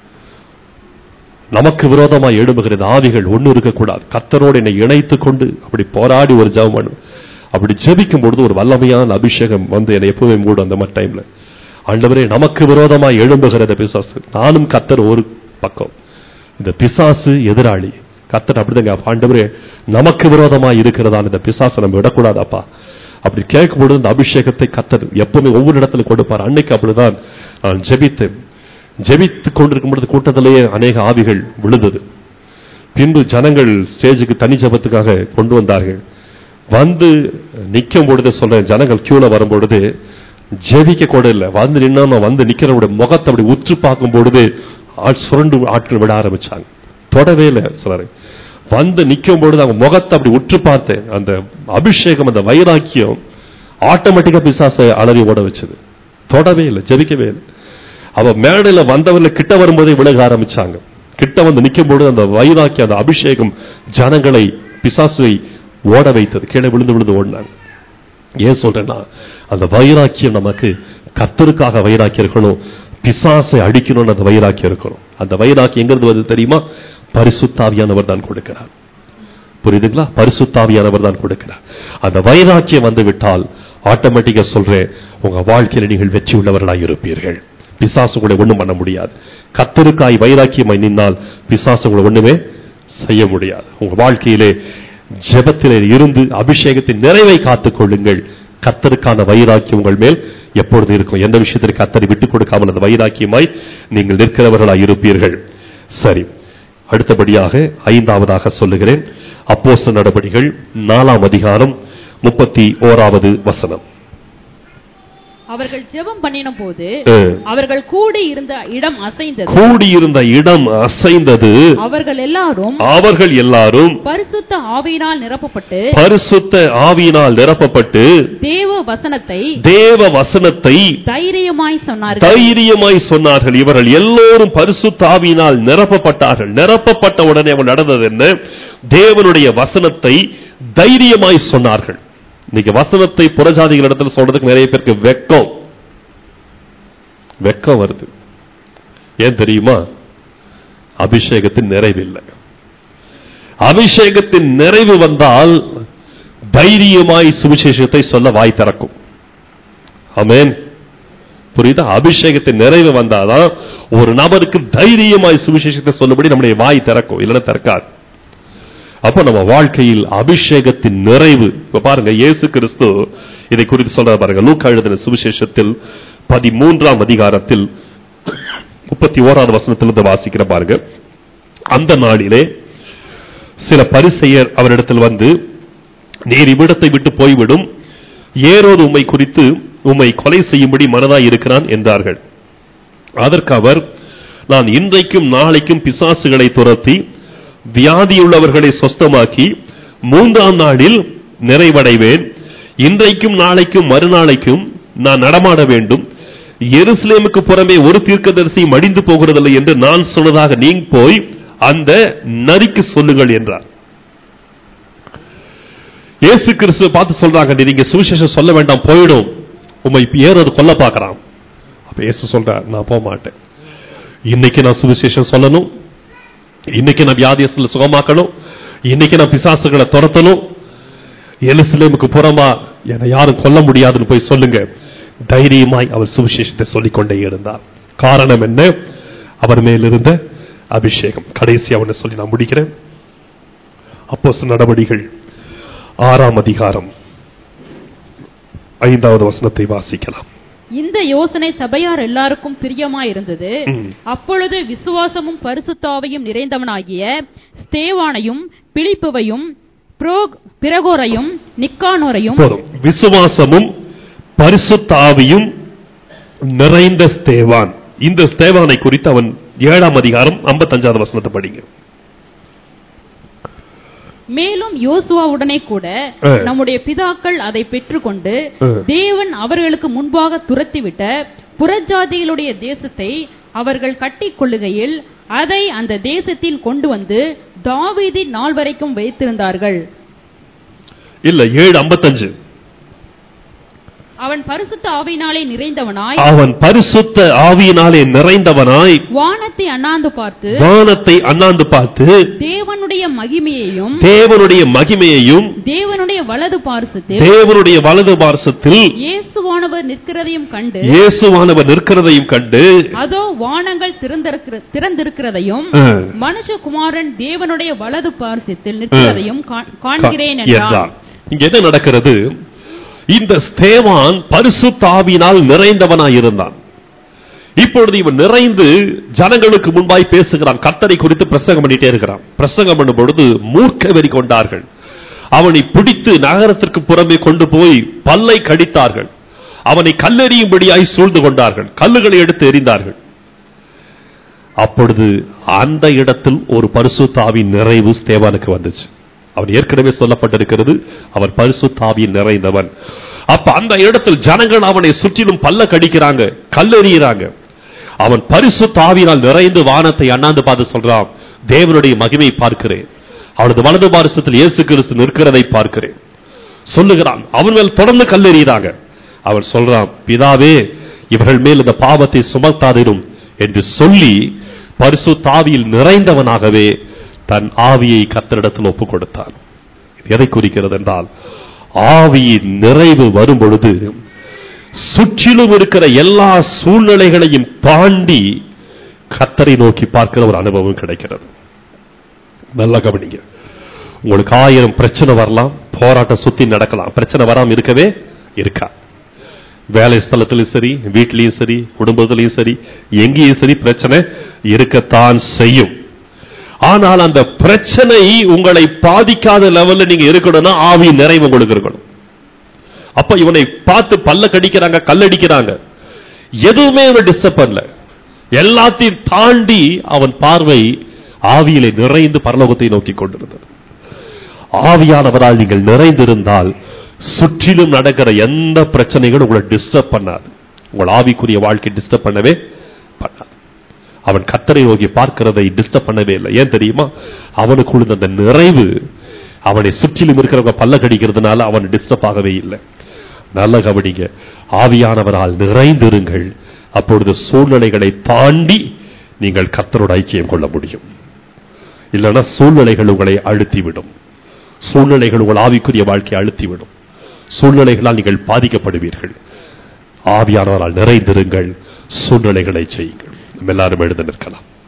நமக்கு விரோதமாய் எழும்புகிற இந்த ஆவிகள் ஒண்ணு இருக்கக்கூடாது கத்தரோடு என்னை இணைத்துக் கொண்டு அப்படி போராடி ஒரு ஜெபம் பண்ணு அப்படி ஜெபிக்கும் பொழுது ஒரு வல்லமையான அபிஷேகம் வந்து என்னை எப்பவுமே மூடும் அந்த மாதிரி டைம்ல ஆண்டவரே நமக்கு விரோதமாய் எழும்புகிற இந்த பிசாசு நானும் கத்தர் ஒரு பக்கம் இந்த பிசாசு எதிராளி கத்தர் அப்படிதாங்க ஆண்டவரே நமக்கு விரோதமாய் இருக்கிறதான இந்த பிசாசை நம்ம விடக்கூடாதாப்பா அப்படி கேட்கும் பொழுது இந்த அபிஷேகத்தை கத்தர் எப்பவுமே ஒவ்வொரு இடத்துல கொடுப்பார் அன்னைக்கு அப்படிதான் நான் ஜெபித்தேன் ஜெபித்துக் கொண்டிருக்கும் பொழுது கூட்டத்திலேயே அநேக ஆவிகள் விழுந்தது பின்பு ஜனங்கள் ஸ்டேஜுக்கு தனி ஜெபத்துக்காக கொண்டு வந்தார்கள் வந்து நிக்கும் பொழுது சொல்றேன் ஜனங்கள் கியூல வரும் பொழுது ஜெபிக்க கூட இல்லை வந்து நின்னா வந்து நிக்கிறவருடைய முகத்தை அப்படி உற்று பார்க்கும் பொழுது ஆள் சுரண்டு ஆட்கள் விட ஆரம்பிச்சாங்க தொடவே இல்லை சிலரை வந்து நிக்கும் பொழுது அவங்க முகத்தை அப்படி உற்று பார்த்தேன் அந்த அபிஷேகம் அந்த வைராக்கியம் ஆட்டோமேட்டிக்கா பிசாசை அலறி ஓட வச்சது தொடவே இல்லை ஜெபிக்கவே இல்லை அவ மேடையில வந்தவர்ல கிட்ட வரும்போதே விலக ஆரம்பிச்சாங்க கிட்ட வந்து நிக்கும் பொழுது அந்த வைராக்கியம் அந்த அபிஷேகம் ஜனங்களை பிசாசுவை ஓட வைத்தது கீழே விழுந்து விழுந்து ஓடினாங்க ஏன் சொல்றேன்னா அந்த வைராக்கியம் நமக்கு கத்தருக்காக வைராக்கியம் இருக்கணும் பிசாசை அடிக்கணும்னு அந்த வைராக்கியம் இருக்கணும் அந்த வைராக்கியம் எங்கிருந்து வருது தெரியுமா பரிசுத்தாவியானவர் தான் கொடுக்கிறார் புரியுதுங்களா பரிசுத்தாவியானவர் தான் கொடுக்கிறார் அந்த வைராக்கியம் வந்து விட்டால் ஆட்டோமேட்டிக்கா சொல்றேன் உங்க வாழ்க்கையில நீங்கள் வெற்றி உள்ளவர்களாய் இருப்பீர்கள் பிசாசு உங்களை ஒண்ணும் பண்ண முடியாது கத்தருக்காய் வைராக்கியமாய் நின்னால் பிசாசு உங்களை ஒண்ணுமே செய்ய முடியாது உங்க வாழ்க்கையிலே ஜெபத்திலே இருந்து அபிஷேகத்தின் நிறைவை காத்துக் கொள்ளுங்கள் கத்தருக்கான வைராக்கியம் உங்கள் மேல் எப்பொழுது இருக்கும் எந்த விஷயத்திற்கு கத்தரை விட்டுக் கொடுக்காமல் அந்த வைராக்கியமாய் நீங்கள் நிற்கிறவர்களாய் இருப்பீர்கள் சரி அடுத்தபடியாக ஐந்தாவதாக சொல்லுகிறேன் அப்போஸ்தலர் நடபடிகள் நாலாம் அதிகாரம் முப்பத்தி ஓராவது வசனம் அவர்கள் ஜெபம் பண்ணின போது அஹ், அவர்கள் கூடி இருந்த இடம் அசைந்தது கூடியிருந்த இடம் அசைந்தது அவர்கள் எல்லாரும் அவர்கள் எல்லாரும் பரிசுத்த ஆவியினால் நிரப்பப்பட்டு பரிசுத்த ஆவியினால் நிரப்பப்பட்டு தேவ வசனத்தை தேவ வசனத்தை தைரியமாய் சொன்னார்கள் தைரியமாய் சொன்னார்கள் இவர்கள் எல்லோரும் பரிசுத்த ஆவியினால் நிரப்பப்பட்டார்கள் நிரப்பப்பட்ட உடனே அவன் நடந்தது என்ன தேவனுடைய வசனத்தை தைரியமாய் சொன்னார்கள் இன்னைக்கு வசனத்தை புறஜாதிகள் இடத்துல சொல்றதுக்கு நிறைய பேருக்கு வெக்கம் வெக்கம் வருது ஏன் தெரியுமா அபிஷேகத்தின் நிறைவில்லை அபிஷேகத்தின் நிறைவு வந்தால் தைரியமாய் சுவிசேஷத்தை சொல்ல வாய் திறக்கும் ஆமென் புரியுதா அபிஷேகத்தின் நிறைவு வந்தாதான் ஒரு நபருக்கு தைரியமாய் சுவிசேஷத்தை சொல்லபடி நம்முடைய வாய் திறக்கும் இல்லைன்னா திறக்காது அப்போ நம்ம வாழ்க்கையில் அபிஷேகத்தின் நிறைவு இப்ப பாருங்க இயேசு கிறிஸ்து இதை குறித்து சொல்ற பாருங்க லூக்கா எழுதின சுவிசேஷத்தில் பதிமூன்றாம் அதிகாரத்தில் முப்பத்தி ஓராவது வசனத்திலிருந்து வாசிக்கிற பாருங்க அந்த நாளிலே சில பரிசெயர் அவரிடத்தில் வந்து நீர் இவ்விடத்தை விட்டு போய்விடும் ஏரோது உம்மை குறித்து உம்மை கொலை செய்யும்படி மனதாய் இருக்கிறான் என்றார்கள் அதற்கு அவர் நான் இன்றைக்கும் நாளைக்கும் பிசாசுகளை துரத்தி வியாதியுள்ளவர்களை சொஸ்தமாக்கி மூன்றாம் நாளில் நிறைவடைவேன் இன்றைக்கும் நாளைக்கும் மறுநாளைக்கும் நான் நடமாட வேண்டும் எருசலேமுக்கு புறமே ஒரு தீர்க்கதரிசி மடிந்து போகிறதில்லை என்று நான் சொன்னதாக நீங்க போய் அந்த நரிக்கு சொல்லுங்கள் என்றார் இயேசு கிறிஸ்துவ பார்த்து சொல்றாங்க நீங்க சுவிசேஷம் சொல்ல வேண்டாம் போயிடும் உண்மை ஏறது கொல்ல பார்க்கறான் அப்ப இயேசு சொல்றார் நான் போக மாட்டேன் இன்னைக்கு நான் சுவிசேஷம் சொல்லணும் இன்னைக்கு நான் வியாதியஸ்தில் சுகமாக்கணும் இன்னைக்கு நான் பிசாசுகளை துரத்தணும் எருசலேமுக்கு புறமா என்னை யாரும் கொல்ல முடியாதுன்னு போய் சொல்லுங்க தைரியமாய் அவர் சுவிசேஷத்தை சொல்லிக் கொண்டே இருந்தார் காரணம் என்ன அவர் மேலிருந்த அபிஷேகம் கடைசி அவனை சொல்லி நான் முடிக்கிறேன் அப்போஸ் நடவடிகள் ஆறாம் அதிகாரம் ஐந்தாவது வசனத்தை வாசிக்கலாம் இந்த யோசனை சபையார் எல்லாருக்கும் பிரியமாயிருந்தது ம். அப்பொழுது விசுவாசமும் பரிசுத்தாவையும் நிறைந்தவனாகிய ஸ்தேவானையும் பிலிப்புவையும் புரோக்- பிரகோரையும் நிக்கானோரையும் போதும் விசுவாசமும் பரிசுத்த ஆவியும் நிறைந்த ஸ்தேவான் இந்த ஸ்தேவானை குறித்து அவன் ஏழாம் அதிகாரம் 55 வசனத்தை படிங்க மேலும் யோசுவாவுடனே கூட ஆ. நம்முடைய பிதாக்கள் அதை பெற்றுக்கொண்டு ஆ. தேவன் அவர்களுக்கு முன்பாக துரத்திவிட்ட புறஜாதிகளுடைய தேசத்தை அவர்கள் கட்டிக் கொள்ளுகையில் அதை அந்த தேசத்தில் கொண்டு வந்து தாவீதின் நாள் வரைக்கும் வைத்திருந்தார்கள் இல்ல ஏழு 55 அவன் பரிசுத்த ஆவியினாலே நிறைந்தவனாய் அவன் பரிசுத்த ஆவியினாலே நிறைந்தவனாய் வானத்தை அண்ணாந்து பார்த்து வானத்தை அண்ணாந்து பார்த்து தேவனுடைய மகிமையையும் தேவனுடைய மகிமையையும் தேவனுடைய வலது பார்சத்தில் தேவனுடைய வலது பார்சத்தில் இயேசுவானவர் நிற்கிறதையும் கண்டு இயேசுவானவர் நிற்கிறதையும் கண்டு அதோ வானங்கள் திறந்திருக்கிற- திறந்திருக்கிறதையும் ஆ, மனுஷகுமாரன் தேவனுடைய வலது பார்சத்தில் நிற்கிறதையும் கா- காண்கிறேன் என்றான். என்றான் இங்க என்ன நடக்கிறது இந்த ஸ்தேவான் பரிசுத்த ஆவியினால் நிறைந்தவனாய் இருந்தான் இப்பொழுது இவன் நிறைந்து ஜனங்களுக்கு முன்பாய் பேசுகிறான் கர்த்தரை குறித்து பிரசங்கம் பண்ணிட்டே இருக்கிறான் பிரசங்கம் பண்ணும் பொழுது மூர்க்க வெறி கொண்டார்கள் அவனை பிடித்து நகரத்திற்கு புறமே கொண்டு போய் பல்லை கடித்தார்கள் அவனை கல்லெறியும்படியாய் சூழ்ந்து கொண்டார்கள் கல்லுகளை எடுத்து எறிந்தார்கள் அப்பொழுது அந்த இடத்தில் ஒரு பரிசுத்தாவின் நிறைவு ஸ்தேவானுக்கு வந்துச்சு அவன் ஏற்கனவே சொல்லப்பட்டிருக்கிறது அவர் பரிசுத்தாவின் நிறைந்தவன் அப்ப அந்த இடத்தில் ஜனங்கள் அவனை சுற்றிலும் பல்ல கடிக்கிறாங்க கல்லெறிகிறாங்க அவன் பரிசுத்தாவினால் நிறைந்து வானத்தை அண்ணாந்து பார்த்து சொல்றான் தேவனுடைய மகிமை பார்க்கிறேன் அவனது வலது பாரசத்தில் இயேசு கிறிஸ்து நிற்கிறதை பார்க்கிறேன் சொல்லுகிறான் அவன் மேல் தொடர்ந்து கல்லெறிகிறாங்க அவன் சொல்றான் பிதாவே இவர்கள் மேல் இந்த பாவத்தை சுமத்தாதிரும் என்று சொல்லி பரிசு தாவியில் நிறைந்தவனாகவே தன் ஆவியை கத்தரிடத்தில் ஒப்புக் கொடுத்தான் இது எதை குறிக்கிறது என்றால் ஆவியின் நிறைவு வரும் பொழுது சுற்றிலும் இருக்கிற எல்லா சூழ்நிலைகளையும் தாண்டி கத்தரை நோக்கி பார்க்கிற ஒரு அனுபவம் கிடைக்கிறது நல்லா கவனிங்க உங்களுக்கு ஆயிரம் பிரச்சனை வரலாம் போராட்டம் சுத்தி நடக்கலாம் பிரச்சனை வராம இருக்கவே இருக்கா வேலை ஸ்தலத்திலும் சரி வீட்லயும் சரி குடும்பத்திலையும் சரி எங்கேயும் சரி பிரச்சனை இருக்கத்தான் செய்யும் ஆனால் அந்த பிரச்சனை உங்களை பாதிக்காத லெவல்ல நீங்க இருக்கணும்னா ஆவி நிறைவு உங்களுக்கு இருக்கணும் அப்ப இவனை பார்த்து பல்ல கடிக்கிறாங்க கல்லடிக்கிறாங்க எதுவுமே இவனை டிஸ்டர்ப் பண்ணல எல்லாத்தையும் தாண்டி அவன் பார்வை ஆவியிலே நிறைந்து பரலோகத்தை நோக்கி கொண்டிருந்தது ஆவியானவரால் நீங்கள் நிறைந்திருந்தால் சுற்றிலும் நடக்கிற எந்த பிரச்சனைகளும் உங்களை டிஸ்டர்ப் பண்ணாது உங்கள் ஆவிக்குரிய வாழ்க்கை டிஸ்டர்ப் பண்ணவே பண்ணாது அவன் கத்தரை நோக்கி பார்க்கிறதை டிஸ்டர்ப் பண்ணவே இல்லை ஏன் தெரியுமா அவனுக்குள்ள அந்த நிறைவு அவனை சுற்றிலும் இருக்கிறவங்க பல்ல கடிக்கிறதுனால அவன் டிஸ்டர்ப் ஆகவே இல்லை நல்ல கவனிங்க ஆவியானவரால் நிறைந்திருங்கள் அப்பொழுது சூழ்நிலைகளை தாண்டி நீங்கள் கத்தரோட ஐக்கியம் கொள்ள முடியும் இல்லைன்னா சூழ்நிலைகள் உங்களை அழுத்திவிடும் சூழ்நிலைகள் உங்கள் ஆவிக்குரிய வாழ்க்கையை அழுத்திவிடும் சூழ்நிலைகளால் நீங்கள் பாதிக்கப்படுவீர்கள் ஆவியானவரால் நிறைந்திருங்கள் சூழ்நிலைகளை செய்யுங்கள் நம்ம எல்லாரும் எழுத நிற்கலாம்